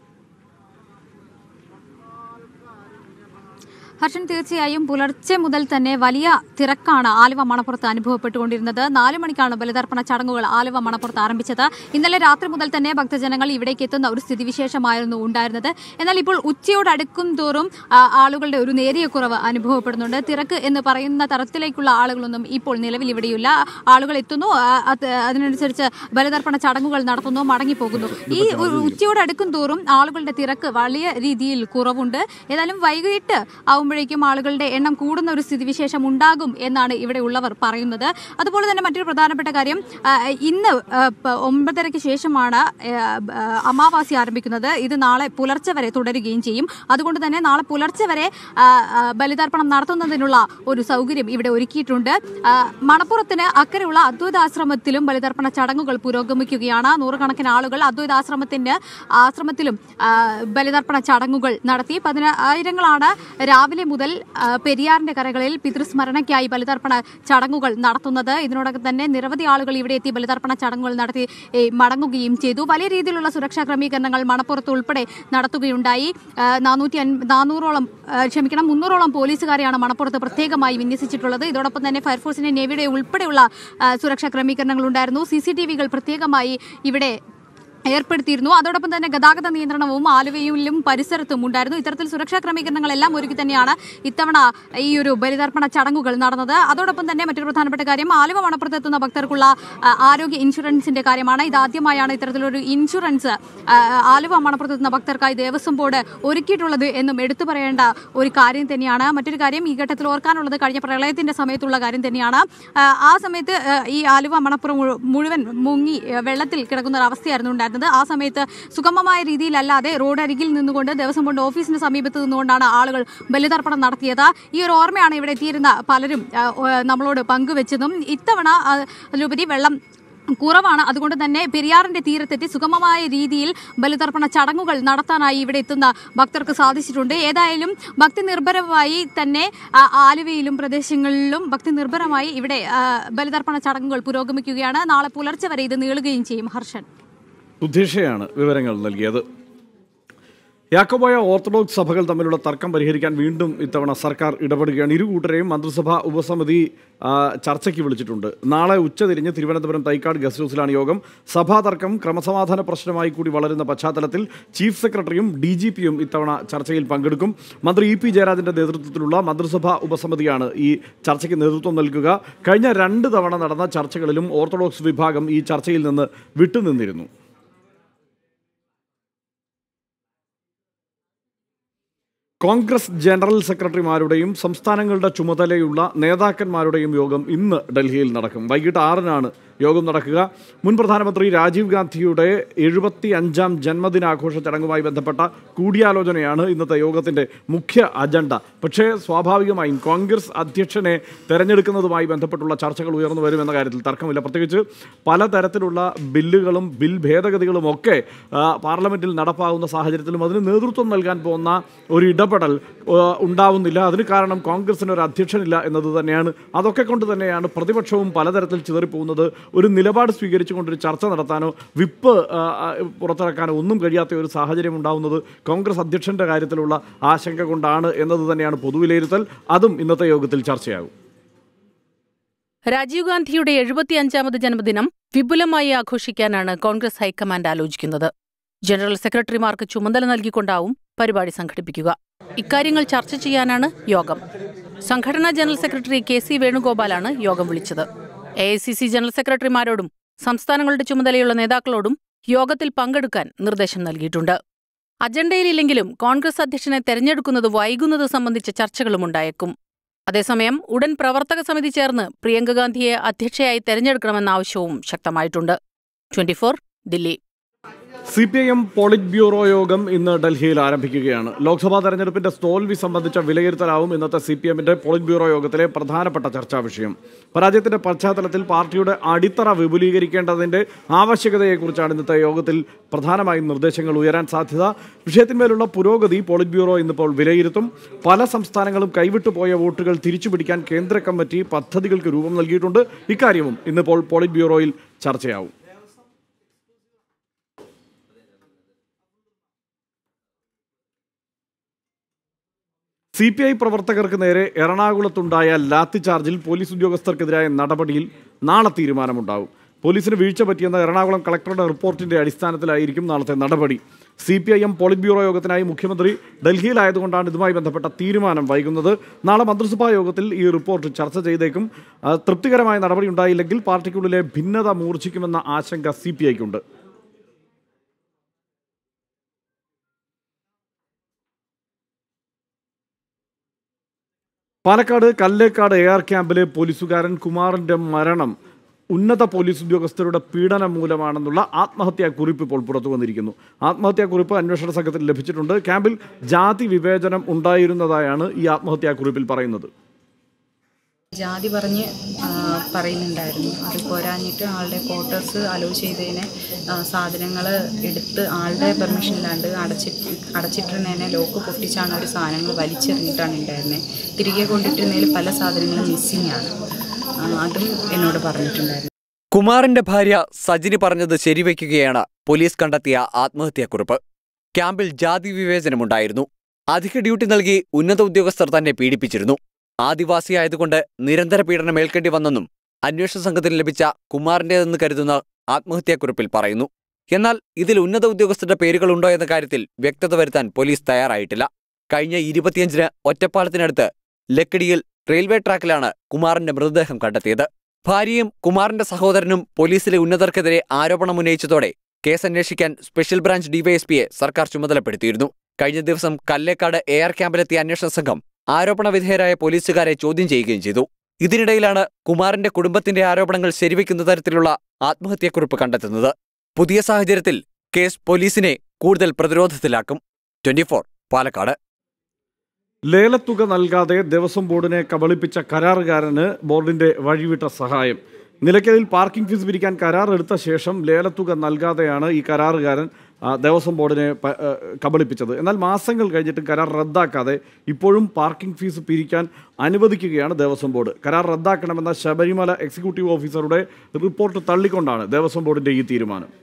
ഹർഷൻ തീർച്ചയായും പുലർച്ചെ മുതൽ തന്നെ വലിയ തിരക്കാണ് ആലുവ മണപ്പുറത്ത് അനുഭവപ്പെട്ടുകൊണ്ടിരുന്നത് നാലു മണിക്കാണ് ബലിതർപ്പണ ചടങ്ങുകൾ ആലുവ മണപ്പുറത്ത് ആരംഭിച്ചത് ഇന്നലെ രാത്രി മുതൽ തന്നെ ഭക്തജനങ്ങൾ ഇവിടേക്ക് എത്തുന്ന ഒരു സ്ഥിതിവിശേഷമായിരുന്നു ഉണ്ടായിരുന്നത് എന്നാൽ ഇപ്പോൾ ഉച്ചയോടടുക്കും തോറും ആ, ആളുകളുടെ ഒരു നേരിയ കുറവ് അനുഭവപ്പെടുന്നുണ്ട് തിരക്ക് എന്ന് പറയുന്ന തരത്തിലേക്കുള്ള ആളുകളൊന്നും ഇപ്പോൾ നിലവിൽ ഇവിടെയില്ല ആളുകൾ എത്തുന്നു ആ, അത് അതിനനുസരിച്ച് ബലിതർപ്പണ ചടങ്ങുകൾ നടത്തുന്നു മടങ്ങിപ്പോകുന്നു ഈ ഒരു ഉച്ചയോടടുക്കും തോറും ആളുകളുടെ തിരക്ക് വലിയ രീതിയിൽ കുറവുണ്ട് ഏതായാലും വൈകിട്ട് ആവുമ്പോഴേക്കും ആളുകളുടെ എണ്ണം കൂടുന്ന ഒരു സ്ഥിതിവിശേഷം ഉണ്ടാകും എന്നാണ് ഇവിടെ ഉള്ളവർ പറയുന്നത് അതുപോലെ തന്നെ മറ്റൊരു പ്രധാനപ്പെട്ട കാര്യം ആ, ഇന്ന് ആ, പ- ഒമ്പതരയ്ക്ക് ശേഷമാണ് ആ, ആ, അമാവാസി ആരംഭിക്കുന്നത് ഇത് നാളെ പുലർച്ചെ വരെ തുടരുകയും ചെയ്യും അതുകൊണ്ട് തന്നെ നാളെ പുലർച്ചെ വരെ ആ, ആ, ബലിതർപ്പണം നടത്തുന്നതിനുള്ള ഒരു സൗകര്യം ഇവിടെ ഒരുക്കിയിട്ടുണ്ട് ആ, മണപ്പുറത്തിന് അക്കരെയുള്ള അദ്വൈതാശ്രമത്തിലും ബലിതർപ്പണ ചടങ്ങുകൾ പുരോഗമിക്കുകയാണ് നൂറുകണക്കിന് ആളുകൾ അദ്വൈതാശ്രമത്തിന്റെ ആശ്രമത്തിലും ആ, ബലിതർപ്പണ ചടങ്ങുകൾ നടത്തി പതിനായിരങ്ങളാണ് രാവിലെ മുതൽ ആ, പെരിയാറിന്റെ കരകളിൽ പിതൃസ്മരണയ്ക്കായി ബലിതർപ്പണ ചടങ്ങുകൾ നടത്തുന്നത് ഇതിനോടകം തന്നെ നിരവധി ആളുകൾ ഇവിടെ എത്തി ബലിതർപ്പണ ചടങ്ങുകൾ നടത്തി ഏ, മടങ്ങുകയും ചെയ്തു വലിയ രീതിയിലുള്ള സുരക്ഷാ ക്രമീകരണങ്ങൾ മണപ്പുറത്ത് ഉൾപ്പെടെ നടത്തുകയുണ്ടായി ആ, നാനൂറ്റി അൻപ- നാനൂറോളം ആ, ക്ഷമിക്കണം മുന്നൂറോളം പോലീസുകാരെയാണ് മണപ്പുറത്ത് പ്രത്യേകമായി വിന്യസിച്ചിട്ടുള്ളത് ഇതോടൊപ്പം തന്നെ ഫയർഫോഴ്സിന്റെ നേവിയുടെ ഉൾപ്പെടെയുള്ള ആ, സുരക്ഷാ ക്രമീകരണങ്ങൾ ഉണ്ടായിരുന്നു സി സി ടി വികൾ പ്രത്യേകമായി ഇവിടെ ഏർപ്പെടുത്തിയിരുന്നു അതോടൊപ്പം തന്നെ ഗതാഗത നിയന്ത്രണവും ആലുവയിലും പരിസരത്തും ഉണ്ടായിരുന്നു ഇത്തരത്തിൽ സുരക്ഷാ ക്രമീകരണങ്ങളെല്ലാം ഒരുക്കി തന്നെയാണ് ഇത്തവണ ഈ ഒരു ബലിതർപ്പണ ചടങ്ങുകൾ നടന്നത് അതോടൊപ്പം തന്നെ മറ്റൊരു പ്രധാനപ്പെട്ട കാര്യം ആലുവ മണപ്പുറത്ത് എത്തുന്ന ഭക്തർക്കുള്ള ആ, ആരോഗ്യ ഇൻഷുറൻസിന്റെ കാര്യമാണ് ഇതാദ്യമായാണ് ഇത്തരത്തിലൊരു ഇൻഷുറൻസ് ആ, ആലുവ മണപ്പുറത്ത് എത്തുന്ന ഭക്തർക്കായി ദേവസ്വം ബോർഡ് ഒരുക്കിയിട്ടുള്ളത് എന്നും എടുത്തു പറയേണ്ട ഒരു കാര്യം തന്നെയാണ് മറ്റൊരു കാര്യം ഈ ഘട്ടത്തിൽ ഓർക്കാനുള്ളത് കഴിഞ്ഞ പ്രളയത്തിന്റെ സമയത്തുള്ള കാര്യം തന്നെയാണ് ആ, ആ സമയത്ത് ആ, ഈ ആലുവ മണപ്പുറം മുഴു- മുഴുവൻ മുങ്ങി ആ, വെള്ളത്തിൽ കിടക്കുന്ന ഒരു അവസ്ഥയായിരുന്നു ഉണ്ടായിരുന്നത് ആ സമയത്ത് സുഗമമായ രീതിയിലല്ലാതെ റോഡ് അരികിൽ നിന്നുകൊണ്ട് ദേവസ്വം ബോർഡ് ഓഫീസിന് സമീപത്ത് നിന്നുകൊണ്ടാണ് ആളുകൾ ബലിതർപ്പണം നടത്തിയത് ഈ ഒരു ഓർമ്മയാണ് ഇവിടെ എത്തിയിരുന്ന പലരും ആ, ഓ, നമ്മളോട് പങ്കുവെച്ചതും ഇത്തവണ ആ, അതിലുപരി വെള്ളം കുറവാണ് അതുകൊണ്ട് തന്നെ പെരിയാറിന്റെ തീരത്തെത്തി സുഗമമായ രീതിയിൽ ബലിതർപ്പണ ചടങ്ങുകൾ നടത്താനായി ഇവിടെ എത്തുന്ന ഭക്തർക്ക് സാധിച്ചിട്ടുണ്ട് ഏതായാലും ഭക്തി നിർഭരമായി തന്നെ ആ, ആലുവയിലും പ്രദേശങ്ങളിലും ഭക്തി നിർഭരമായി ഇവിടെ ആ, ബലിതർപ്പണ ചടങ്ങുകൾ പുരോഗമിക്കുകയാണ് നാളെ പുലർച്ചെ വരെ ഇത് നീളുകയും ചെയ്യും ഹർഷൻ സുധീഷയാണ് വിവരങ്ങൾ നൽകിയത് യാക്കോബായ ഓർത്തഡോക്സ് സഭകൾ തമ്മിലുള്ള തർക്കം പരിഹരിക്കാൻ വീണ്ടും ഇത്തവണ സർക്കാർ ഇടപെടുകയാണ് ഇരു കൂട്ടരെയും മന്ത്രിസഭാ ഉപസമിതി ആ, ചർച്ചയ്ക്ക് വിളിച്ചിട്ടുണ്ട് നാളെ ഉച്ചതിരിഞ്ഞ് തിരുവനന്തപുരം തൈക്കാട് ഗസ്റ്റ് ഹൗസിലാണ് യോഗം സഭാ തർക്കം ക്രമസമാധാന പ്രശ്നമായി കൂടി വളരുന്ന പശ്ചാത്തലത്തിൽ ചീഫ് സെക്രട്ടറിയും ഡി ജി പിയും ഇത്തവണ ചർച്ചയിൽ പങ്കെടുക്കും മന്ത്രി ഇ പി ജയരാജന്റെ നേതൃത്വത്തിലുള്ള മന്ത്രിസഭാ ഉപസമിതിയാണ് ഈ ചർച്ചയ്ക്ക് നേതൃത്വം നൽകുക കഴിഞ്ഞ രണ്ട് തവണ നടന്ന ചർച്ചകളിലും ഓർത്തഡോക്സ് വിഭാഗം ഈ ചർച്ചയിൽ നിന്ന് വിട്ടുനിന്നിരുന്നു കോൺഗ്രസ് ജനറൽ സെക്രട്ടറിമാരുടെയും സംസ്ഥാനങ്ങളുടെ ചുമതലയുള്ള നേതാക്കന്മാരുടെയും യോഗം ഇന്ന് ഡൽഹിയിൽ നടക്കും വൈകിട്ട് ആറിനാണ് യോഗം നടക്കുക മുൻ പ്രധാനമന്ത്രി രാജീവ് ഗാന്ധിയുടെ എഴുപത്തി അഞ്ചാം ജന്മദിനാഘോഷ ചടങ്ങുമായി ബന്ധപ്പെട്ട കൂടിയാലോചനയാണ് ഇന്നത്തെ യോഗത്തിന്റെ മുഖ്യ അജണ്ട പക്ഷേ സ്വാഭാവികമായും കോൺഗ്രസ് അധ്യക്ഷനെ തെരഞ്ഞെടുക്കുന്നതുമായി ബന്ധപ്പെട്ടുള്ള ചർച്ചകൾ ഉയർന്നു വരുമെന്ന കാര്യത്തിൽ തർക്കമില്ല പ്രത്യേകിച്ച് പലതരത്തിലുള്ള ബില്ലുകളും ബിൽ ഭേദഗതികളും ഒക്കെ ആ, പാർലമെന്റിൽ നടപ്പാകുന്ന സാഹചര്യത്തിലും അതിന് നേതൃത്വം നൽകാൻ പോകുന്ന ഒരു ഇടപെടൽ ആ, ഉണ്ടാവുന്നില്ല അതിന് കാരണം കോൺഗ്രസിന് ഒരു അധ്യക്ഷനില്ല എന്നത് തന്നെയാണ് അതൊക്കെ കൊണ്ട് തന്നെയാണ് പ്രതിപക്ഷവും പലതരത്തിൽ ചിതറിപ്പോകുന്നത് ഒരു നിലപാട് സ്വീകരിച്ചുകൊണ്ടൊരു ചർച്ച നടത്താനോ വിപ്പ് ആ, ആ, പുറത്തിറക്കാനോ ഒന്നും കഴിയാത്ത ഒരു സാഹചര്യം ഉണ്ടാവുന്നത് കോൺഗ്രസ് അധ്യക്ഷന്റെ കാര്യത്തിലുള്ള ആശങ്ക കൊണ്ടാണ് എന്നത് തന്നെയാണ് പൊതുവിലയിരുത്തൽ അതും ഇന്നത്തെ യോഗത്തിൽ ചർച്ചയാകും രാജീവ് ഗാന്ധിയുടെ എഴുപത്തിയഞ്ചാമത് ജന്മദിനം വിപുലമായി ആഘോഷിക്കാനാണ് കോൺഗ്രസ് ഹൈക്കമാൻഡ് ആലോചിക്കുന്നത് ജനറൽ സെക്രട്ടറിമാർക്ക് ചുമതല നൽകിക്കൊണ്ടാവും പരിപാടി സംഘടിപ്പിക്കുക ഇക്കാര്യങ്ങൾ ചർച്ച ചെയ്യാനാണ് യോഗം സംഘടനാ ജനറൽ സെക്രട്ടറി കെ സി വേണുഗോപാലാണ് യോഗം വിളിച്ചത് A I C C general സെക്രട്ടറിമാരോടും സംസ്ഥാനങ്ങളുടെ ചുമതലയുള്ള നേതാക്കളോടും യോഗത്തിൽ പങ്കെടുക്കാൻ നിർദ്ദേശം നൽകിയിട്ടുണ്ട് അജണ്ടയിലില്ലെങ്കിലും കോൺഗ്രസ് അധ്യക്ഷനെ തെരഞ്ഞെടുക്കുന്നത് വൈകുന്നത് സംബന്ധിച്ച ചർച്ചകളും ഉണ്ടായേക്കും അതേസമയം ഉടൻ പ്രവർത്തക സമിതി ചേർന്ന് പ്രിയങ്ക ഗാന്ധിയെ അധ്യക്ഷയായി തെരഞ്ഞെടുക്കണമെന്ന ആവശ്യവും ശക്തമായിട്ടുണ്ട് twenty four Delhi C P I M polit bureau യോഗം ഇന്ന് ഡൽഹിയിൽ ആരംഭിക്കുകയാണ് ലോക്സഭാ തെരഞ്ഞെടുപ്പിന്റെ തോൽവി സംബന്ധിച്ച വിലയിരുത്തലാവും ഇന്നത്തെ സി പി എമ്മിന്റെ പോളിറ്റ് ബ്യൂറോ യോഗത്തിലെ പ്രധാനപ്പെട്ട ചർച്ചാ വിഷയം പരാജയത്തിന്റെ പശ്ചാത്തലത്തിൽ പാർട്ടിയുടെ അടിത്തറ വിപുലീകരിക്കേണ്ടതിന്റെ ആവശ്യകതയെക്കുറിച്ചാണ് ഇന്നത്തെ യോഗത്തിൽ പ്രധാനമായും നിർദ്ദേശങ്ങൾ ഉയരാൻ സാധ്യത വിഷയത്തിന്മേലുള്ള പുരോഗതി പോളിറ്റ് ബ്യൂറോ ഇന്നിപ്പോൾ വിലയിരുത്തും പല സംസ്ഥാനങ്ങളും കൈവിട്ടുപോയ വോട്ടുകൾ തിരിച്ചുപിടിക്കാൻ കേന്ദ്ര കമ്മിറ്റി പദ്ധതികൾക്ക് രൂപം നൽകിയിട്ടുണ്ട് ഇക്കാര്യവും ഇന്നിപ്പോൾ പോളിറ്റ് ബ്യൂറോയിൽ ചർച്ചയാവും സി പി ഐ പ്രവർത്തകർക്ക് നേരെ എറണാകുളത്തുണ്ടായ ലാത്തി ചാർജിൽ പോലീസ് ഉദ്യോഗസ്ഥർക്കെതിരായ നടപടിയിൽ നാളെ തീരുമാനമുണ്ടാകും പോലീസിന് വീഴ്ച പറ്റിയെന്ന എറണാകുളം കളക്ടറുടെ റിപ്പോർട്ടിന്റെ അടിസ്ഥാനത്തിലായിരിക്കും നാളത്തെ നടപടി C P I M polit bureau യോഗത്തിനായി മുഖ്യമന്ത്രി ഡൽഹിയിലായതുകൊണ്ടാണ് ഇതുമായി ബന്ധപ്പെട്ട തീരുമാനം വൈകുന്നത് നാളെ മന്ത്രിസഭാ യോഗത്തിൽ ഈ റിപ്പോർട്ട് ചർച്ച ചെയ്തേക്കും ആ, തൃപ്തികരമായ നടപടി ഉണ്ടായില്ലെങ്കിൽ പാർട്ടിക്കുള്ളിലെ ഭിന്നത മൂർച്ഛിക്കുമെന്ന ആശങ്ക സി പി ഐക്കുണ്ട് പാലക്കാട് കല്ലേക്കാട് എ ആർ ക്യാമ്പിലെ പോലീസുകാരൻ കുമാറിന്റെ മരണം ഉന്നത പോലീസ് ഉദ്യോഗസ്ഥരുടെ പീഡനം മൂലമാണെന്നുള്ള ആത്മഹത്യാ കുറിപ്പ് ഇപ്പോൾ പുറത്തു വന്നിരിക്കുന്നു ആത്മഹത്യാ കുറിപ്പ് അന്വേഷണ സംഘത്തിൽ ലഭിച്ചിട്ടുണ്ട് ക്യാമ്പിൽ ജാതി വിവേചനം ഉണ്ടായിരുന്നതായാണ് ഈ ആത്മഹത്യാ കുറിപ്പിൽ പറയുന്നത് ജാതി പറഞ്ഞ് പറയുന്നുണ്ടായിരുന്നു അത് പോരാഞ്ഞിട്ട് ആളുടെ ക്വാർട്ടേഴ്സ് അലോ ചെയ്തതിന് സാധനങ്ങൾ എടുത്ത് ആളുടെ പെർമിഷൻ ഇല്ലാണ്ട് അടച്ചിട്ട് അടച്ചിട്ടിരുന്നതിനെ ലോക്ക് പൊട്ടിച്ചാണ് ഒരു സാധനങ്ങൾ വലിച്ചെറിഞ്ഞിട്ടാണ് ഉണ്ടായിരുന്നത് തിരികെ കൊണ്ടിട്ടിരുന്നതിൽ പല സാധനങ്ങളും മിസ്സിംഗ് ആണ് ആ, അതും എന്നോട് പറഞ്ഞിട്ടുണ്ടായിരുന്നു കുമാറിന്റെ ഭാര്യ സജിനി പറഞ്ഞത് ശരിവയ്ക്കുകയാണ് പോലീസ് കണ്ടെത്തിയ ആത്മഹത്യാക്കുറിപ്പ് ക്യാമ്പിൽ ജാതി വിവേചനമുണ്ടായിരുന്നു അധിക ഡ്യൂട്ടി നൽകി ഉന്നത ഉദ്യോഗസ്ഥർ തന്നെ പീഡിപ്പിച്ചിരുന്നു ആദിവാസിയായതുകൊണ്ട് നിരന്തര പീഡനം ഏൽക്കേണ്ടി വന്നെന്നും അന്വേഷണ സംഘത്തിന് ലഭിച്ച കുമാറിന്റേതെന്ന് കരുതുന്ന ആത്മഹത്യാക്കുറിപ്പിൽ പറയുന്നു എന്നാൽ ഇതിൽ ഉന്നത ഉദ്യോഗസ്ഥരുടെ പേരുകളുണ്ടോ എന്ന കാര്യത്തിൽ വ്യക്തത വരുത്താൻ പോലീസ് തയ്യാറായിട്ടില്ല കഴിഞ്ഞ ഇരുപത്തിയഞ്ചിന് ഒറ്റപ്പാലത്തിനടുത്ത് ലക്കിടിയിൽ റെയിൽവേ ട്രാക്കിലാണ് കുമാറിന്റെ മൃതദേഹം കണ്ടെത്തിയത് ഭാര്യയും കുമാറിന്റെ സഹോദരനും പോലീസിലെ ഉന്നതർക്കെതിരെ ആരോപണമുന്നയിച്ചതോടെ കേസ് അന്വേഷിക്കാൻ സ്പെഷ്യൽ ബ്രാഞ്ച് ഡിവൈഎസ്പിയെ സർക്കാർ ചുമതലപ്പെടുത്തിയിരുന്നു കഴിഞ്ഞ ദിവസം കല്ലേക്കാട് എ ആർ ക്യാമ്പിലെത്തിയ അന്വേഷണ സംഘം ആരോപണ വിധേയരായ പോലീസുകാരെ ചോദ്യം ചെയ്യുകയും ചെയ്തു ഇതിനിടയിലാണ് കുമാറിന്റെ കുടുംബത്തിന്റെ ആരോപണങ്ങൾ ശരിവയ്ക്കുന്ന തരത്തിലുള്ള ആത്മഹത്യാക്കുറിപ്പ് കണ്ടെത്തുന്നത് പുതിയ സാഹചര്യത്തിൽ കേസ് പോലീസിനെ കൂടുതൽ പ്രതിരോധത്തിലാക്കും ട്വന്റിഫോർ പാലക്കാട് ലേലത്തുക നൽകാതെ ദേവസ്വം ബോർഡിനെ കബളിപ്പിച്ച കരാറുകാരന് ബോർഡിന്റെ വഴിവിട്ട സഹായം നിലയ്ക്കലിൽ പാർക്കിംഗ് ഫീസ് പിരിക്കാൻ കരാർ എടുത്ത ശേഷം ലേലത്തുക നൽകാതെയാണ് ഈ കരാറുകാരൻ ആ, ദേവസ്വം ബോർഡിനെ പ- ആ, കബളിപ്പിച്ചത് എന്നാൽ മാസങ്ങൾ കഴിഞ്ഞിട്ട് കരാർ റദ്ദാക്കാതെ ഇപ്പോഴും പാർക്കിംഗ് ഫീസ് പിരിക്കാൻ അനുവദിക്കുകയാണ് ദേവസ്വം ബോർഡ് കരാർ റദ്ദാക്കണമെന്ന ശബരിമല എക്സിക്യൂട്ടീവ് ഓഫീസറുടെ റിപ്പോർട്ട് തള്ളിക്കൊണ്ടാണ് ദേവസ്വം ബോർഡിന്റെ ഈ തീരുമാനം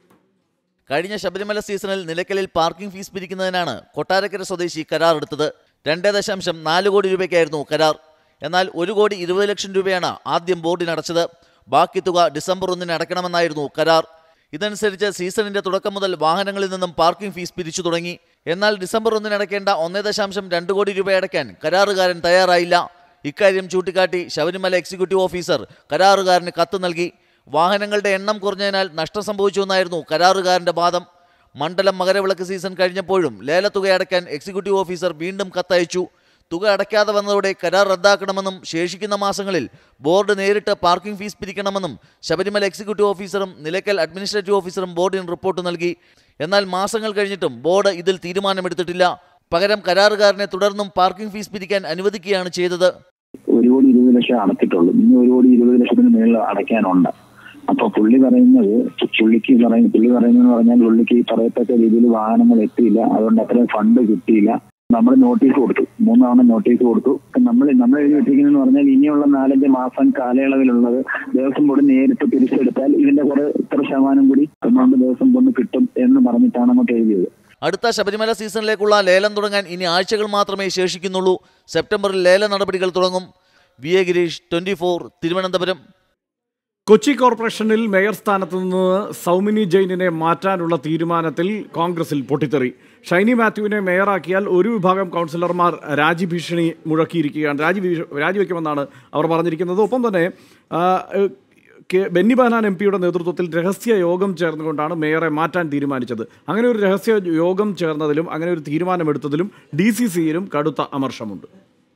കഴിഞ്ഞ ശബരിമല സീസണിൽ നിലയ്ക്കലിൽ പാർക്കിംഗ് ഫീസ് പിരിക്കുന്നതിനാണ് കൊട്ടാരക്കര സ്വദേശി കരാർ എടുത്തത് രണ്ട് ദശാംശം നാല് കോടി രൂപയ്ക്കായിരുന്നു കരാർ എന്നാൽ ഒരു കോടി ഇരുപത് ലക്ഷം രൂപയാണ് ആദ്യം ബോർഡിന് അടച്ചത് ബാക്കി തുക ഡിസംബർ ഒന്നിന് അടയ്ക്കണമെന്നായിരുന്നു കരാർ ഇതനുസരിച്ച് സീസണിന്റെ തുടക്കം മുതൽ വാഹനങ്ങളിൽ നിന്നും പാർക്കിംഗ് ഫീസ് പിരിച്ചു തുടങ്ങി എന്നാൽ ഡിസംബർ ഒന്നിന് അടയ്ക്കേണ്ട ഒന്നേ ദശാംശം രണ്ട് കോടി രൂപ അടയ്ക്കാൻ കരാറുകാരൻ തയ്യാറായില്ല ഇക്കാര്യം ചൂണ്ടിക്കാട്ടി ശബരിമല എക്സിക്യൂട്ടീവ് ഓഫീസർ കരാറുകാരന് കത്ത് നൽകി വാഹനങ്ങളുടെ എണ്ണം കുറഞ്ഞതിനാൽ നഷ്ടം സംഭവിച്ചുവെന്നായിരുന്നു കരാറുകാരന്റെ വാദം മണ്ഡലം മകരവിളക്ക് സീസൺ കഴിഞ്ഞപ്പോഴും ലേലത്തുക അടയ്ക്കാൻ എക്സിക്യൂട്ടീവ് ഓഫീസർ വീണ്ടും കത്തയച്ചു തുക അടയ്ക്കാതെ വന്നതോടെ കരാർ റദ്ദാക്കണമെന്നും ശേഷിക്കുന്ന മാസങ്ങളിൽ ബോർഡ് നേരിട്ട് പാർക്കിംഗ് ഫീസ് പിരിക്കണമെന്നും ശബരിമല എക്സിക്യൂട്ടീവ് ഓഫീസറും നിലയ്ക്കൽ അഡ്മിനിസ്ട്രേറ്റീവ് ഓഫീസറും ബോർഡിന് റിപ്പോർട്ട് നൽകി എന്നാൽ മാസങ്ങൾ കഴിഞ്ഞിട്ടും ബോർഡ് ഇതിൽ തീരുമാനമെടുത്തിട്ടില്ല പകരം കരാറുകാരനെ തുടർന്നും പാർക്കിംഗ് ഫീസ് പിരിക്കാൻ അനുവദിക്കുകയാണ് ചെയ്തത് ഒരു കോടി ഇരുപത് ലക്ഷം അടച്ചിട്ടുള്ളൂ ഇനി ഒരു കോടി ഇരുപത് ലക്ഷത്തിന് മേളിൽ അടയ്ക്കാനുണ്ട് അപ്പൊ പുള്ളി പറയുന്നത് പുള്ളിക്ക് പറയും പുള്ളി പറയുന്നതെന്ന് പറഞ്ഞാൽ പുള്ളിക്ക് ഈ പറയത്തക്ക രീതിയിൽ വാഹനങ്ങൾ എത്തിയില്ല അതുകൊണ്ട് അത്രയും ഫണ്ട് കിട്ടിയില്ല നമ്മൾ നോട്ടീസ് കൊടുത്തു മൂന്നാവണ നോട്ടീസ് കൊടുത്തു നമ്മൾ നമ്മൾ എഴുതി വെച്ചിരിക്കുന്നതെന്ന് പറഞ്ഞാൽ ഇനിയുള്ള നാലഞ്ച് മാസം കാലയളവിലുള്ളത് ദേവസ്വം ബോർഡ് നേരിട്ട് പിരിച്ചെടുത്താൽ ഇതിന്റെ കുറെ ഇത്ര ശതമാനം കൂടി എമൗണ്ട് ദേവസ്വം ബോർഡിന് കിട്ടും എന്ന് പറഞ്ഞിട്ടാണ് അങ്ങോട്ട് എഴുതിയത് അടുത്ത ശബരിമല സീസണിലേക്കുള്ള ലേലം തുടങ്ങാൻ ഇനി ആഴ്ചകൾ മാത്രമേ ശേഷിക്കുന്നുള്ളൂ സെപ്റ്റംബറിൽ ലേല നടപടികൾ തുടങ്ങും V A Girish twenty four Thiruvananthapuram Kochi കോർപ്പറേഷനിൽ മേയർ സ്ഥാനത്ത് നിന്ന് സൗമിനി ജെയിനിനെ മാറ്റാനുള്ള തീരുമാനത്തിൽ കോൺഗ്രസിൽ പൊട്ടിത്തെറി ഷൈനി മാത്യുവിനെ മേയറാക്കിയാൽ ഒരു വിഭാഗം കൗൺസിലർമാർ രാജിഭീഷണി മുഴക്കിയിരിക്കുകയാണ് രാജി രാജിവെക്കുമെന്നാണ് അവർ പറഞ്ഞിരിക്കുന്നത് ഒപ്പം തന്നെ ആ, ഏഹ്, കെ- ബെന്നി ബഹനാൻ എം പിയുടെ നേതൃത്വത്തിൽ രഹസ്യ യോഗം ചേർന്നുകൊണ്ടാണ് മേയറെ മാറ്റാൻ തീരുമാനിച്ചത് അങ്ങനെ ഒരു രഹസ്യ യോഗം ചേർന്നതിലും അങ്ങനെ ഒരു തീരുമാനമെടുത്തതിലും ഡി സി സിയിലും കടുത്ത അമർഷമുണ്ട്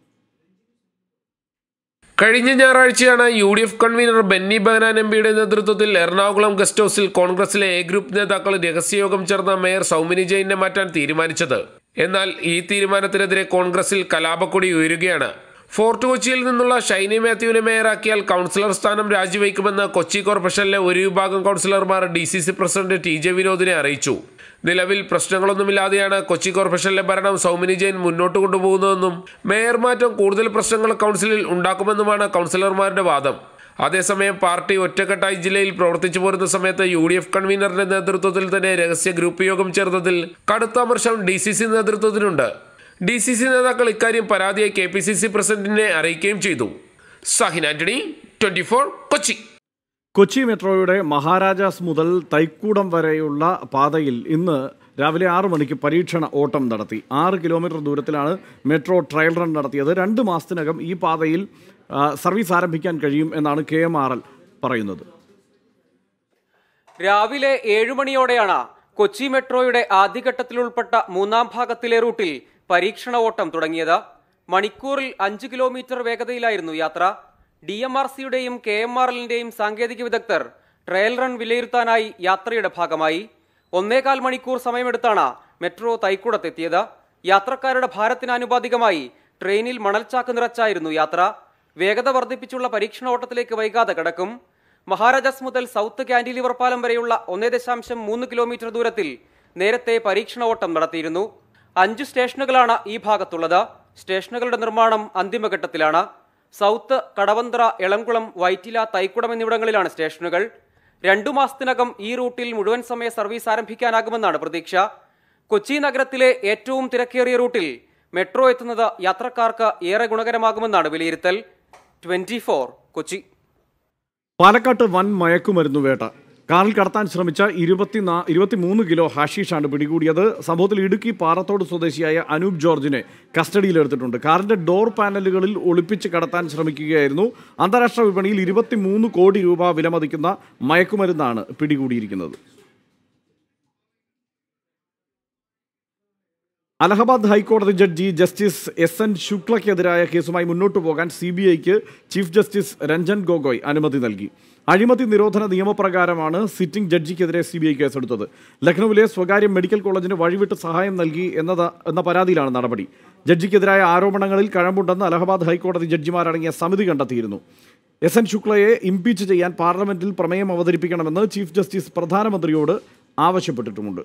കഴിഞ്ഞ ഞായറാഴ്ചയാണ് U D F convener Benny Behanan M പിയുടെ നേതൃത്വത്തിൽ എറണാകുളം ഗസ്റ്റ് ഹൌസിൽ കോൺഗ്രസിലെ എ ഗ്രൂപ്പ് നേതാക്കൾ രഹസ്യയോഗം ചേർന്ന മേയർ സൗമിനി ജെയിനെ മാറ്റാൻ തീരുമാനിച്ചത് എന്നാൽ ഈ തീരുമാനത്തിനെതിരെ കോൺഗ്രസിൽ കലാപക്കൊടി ഉയരുകയാണ് ഫോർട്ട് കൊച്ചിയിൽ നിന്നുള്ള ഷൈനി മാത്യുവിനെ മേയറാക്കിയാൽ കൗൺസിലർ സ്ഥാനം രാജിവെക്കുമെന്ന് കൊച്ചി കോർപ്പറേഷനിലെ ഒരു വിഭാഗം കൗൺസിലർമാർ D C C president T J വിനോദിനെ അറിയിച്ചു നിലവിൽ പ്രശ്നങ്ങളൊന്നുമില്ലാതെയാണ് കൊച്ചി കോർപ്പറേഷനിലെ ഭരണം സൗമിനി ജെയിൻ മുന്നോട്ട് കൊണ്ടുപോകുന്നതെന്നും മേയർ മാറ്റം കൂടുതൽ പ്രശ്നങ്ങൾ കൗൺസിലിൽ ഉണ്ടാക്കുമെന്നുമാണ് കൗൺസിലർമാരുടെ വാദം അതേസമയം പാർട്ടി ഒറ്റക്കെട്ടായി ജില്ലയിൽ പ്രവർത്തിച്ചു പോരുന്ന സമയത്ത് യു ഡി എഫ് കൺവീനറുടെ നേതൃത്വത്തിൽ തന്നെ രഹസ്യ ഗ്രൂപ്പ് യോഗം ചേർന്നതിൽ കടുത്ത അമർഷം ഡി സി സി നേതൃത്വത്തിനുണ്ട് ഡി സി സി നേതാക്കൾ ഇക്കാര്യം പരാതിയായി കെ പി സി സി പ്രസിഡന്റിനെ അറിയിക്കുകയും ചെയ്തു സാഹിൻ ആന്റണി ട്വന്റി ഫോർ കൊച്ചി കൊച്ചി മെട്രോയുടെ മഹാരാജാസ് മുതൽ തൈക്കൂടം വരെയുള്ള പാതയിൽ ഇന്ന് രാവിലെ ആറ് മണിക്ക് പരീക്ഷണ ഓട്ടം നടത്തി ആറ് കിലോമീറ്റർ ദൂരത്തിലാണ് മെട്രോ ട്രയൽ റൺ നടത്തിയത് രണ്ട് മാസത്തിനകം ഈ പാതയിൽ ആ, സർവീസ് ആരംഭിക്കാൻ കഴിയും എന്നാണ് കെ എം ആർ എൽ പറയുന്നത് രാവിലെ ഏഴുമണിയോടെയാണ് കൊച്ചി മെട്രോയുടെ ആദ്യഘട്ടത്തിൽ ഉൾപ്പെട്ട മൂന്നാം ഭാഗത്തിലെ റൂട്ടിൽ പരീക്ഷണ ഓട്ടം തുടങ്ങിയത് മണിക്കൂറിൽ അഞ്ച് കിലോമീറ്റർ വേഗതയിലായിരുന്നു യാത്ര ഡി എം ആർ സിയുടെയും കെ എം ആർ എല്ലിന്റെയും സാങ്കേതിക വിദഗ്ധർ ട്രയൽ റൺ വിലയിരുത്താനായി യാത്രയുടെ ഭാഗമായി ഒന്നേകാൽ മണിക്കൂർ സമയമെടുത്താണ് മെട്രോ തൈക്കുടത്തെത്തിയത് യാത്രക്കാരുടെ ഭാരത്തിന് ആനുപാതികമായി ട്രെയിനിൽ മണൽച്ചാക്ക് നിറച്ചായിരുന്നു യാത്ര വേഗത വർദ്ധിപ്പിച്ചുള്ള പരീക്ഷണ ഓട്ടത്തിലേക്ക് വൈകാതെ കടക്കും മഹാരാജാസ് മുതൽ സൗത്ത് കാന്റിലിവർ പാലം വരെയുള്ള ഒന്നേ ദശാംശം മൂന്ന് കിലോമീറ്റർ ദൂരത്തിൽ നേരത്തെ പരീക്ഷണ ഓട്ടം നടത്തിയിരുന്നു അഞ്ച് സ്റ്റേഷനുകളാണ് ഈ ഭാഗത്തുള്ളത് സ്റ്റേഷനുകളുടെ നിർമ്മാണം അന്തിമഘട്ടത്തിലാണ് സൗത്ത് കടവന്ത്ര എളംകുളം വൈറ്റില തൈക്കുടം എന്നിവിടങ്ങളിലാണ് സ്റ്റേഷനുകൾ രണ്ടു മാസത്തിനകം ഈ റൂട്ടിൽ മുഴുവൻ സമയ സർവീസ് ആരംഭിക്കാനാകുമെന്നാണ് പ്രതീക്ഷ കൊച്ചി നഗരത്തിലെ ഏറ്റവും തിരക്കേറിയ റൂട്ടിൽ മെട്രോ എത്തുന്നത് യാത്രക്കാർക്ക് ഏറെ ഗുണകരമാകുമെന്നാണ് വിലയിരുത്തൽ ട്വന്റി കൊച്ചി പാലക്കാട്ട് വൻ മയക്കുമരുന്നു വേട്ട കാറിൽ കടത്താൻ ശ്രമിച്ച ഇരുപത്തിനാ ഇരുപത്തിമൂന്ന് കിലോ ഹാഷീഷാണ് പിടികൂടിയത് സംഭവത്തിൽ ഇടുക്കി പാറത്തോട് സ്വദേശിയായ അനൂപ് ജോർജിനെ കസ്റ്റഡിയിലെടുത്തിട്ടുണ്ട് കാറിന്റെ ഡോർ പാനലുകളിൽ ഒളിപ്പിച്ച് കടത്താൻ ശ്രമിക്കുകയായിരുന്നു അന്താരാഷ്ട്ര വിപണിയിൽ ഇരുപത്തിമൂന്ന് കോടി രൂപ വിലമതിക്കുന്ന മയക്കുമരുന്നാണ് പിടികൂടിയിരിക്കുന്നത് അലഹബാദ് ഹൈക്കോടതി ജഡ്ജി ജസ്റ്റിസ് എസ് എൻ ശുക്ലയ്ക്കെതിരായ കേസുമായി മുന്നോട്ടു പോകാൻ സി ബി ഐക്ക് ചീഫ് ജസ്റ്റിസ് രഞ്ജൻ ഗൊഗോയ് അനുമതി നൽകി അഴിമതി നിരോധന നിയമപ്രകാരമാണ് സിറ്റിംഗ് ജഡ്ജിക്കെതിരെ സി ബി ഐ കേസെടുത്തത് ലക്നൌവിലെ സ്വകാര്യ മെഡിക്കൽ കോളേജിന് വഴിവിട്ട് സഹായം നൽകി എന്നത് എന്ന പരാതിയിലാണ് നടപടി ജഡ്ജിക്കെതിരായ ആരോപണങ്ങളിൽ കഴമ്പുണ്ടെന്ന് അലഹബാദ് ഹൈക്കോടതി ജഡ്ജിമാരടങ്ങിയ സമിതി കണ്ടെത്തിയിരുന്നു എസ് എൻ ശുക്ലയെ ഇംപീച്ച് ചെയ്യാൻ പാർലമെന്റിൽ പ്രമേയം അവതരിപ്പിക്കണമെന്ന് ചീഫ് ജസ്റ്റിസ് പ്രധാനമന്ത്രിയോട് ആവശ്യപ്പെട്ടിട്ടുമുണ്ട്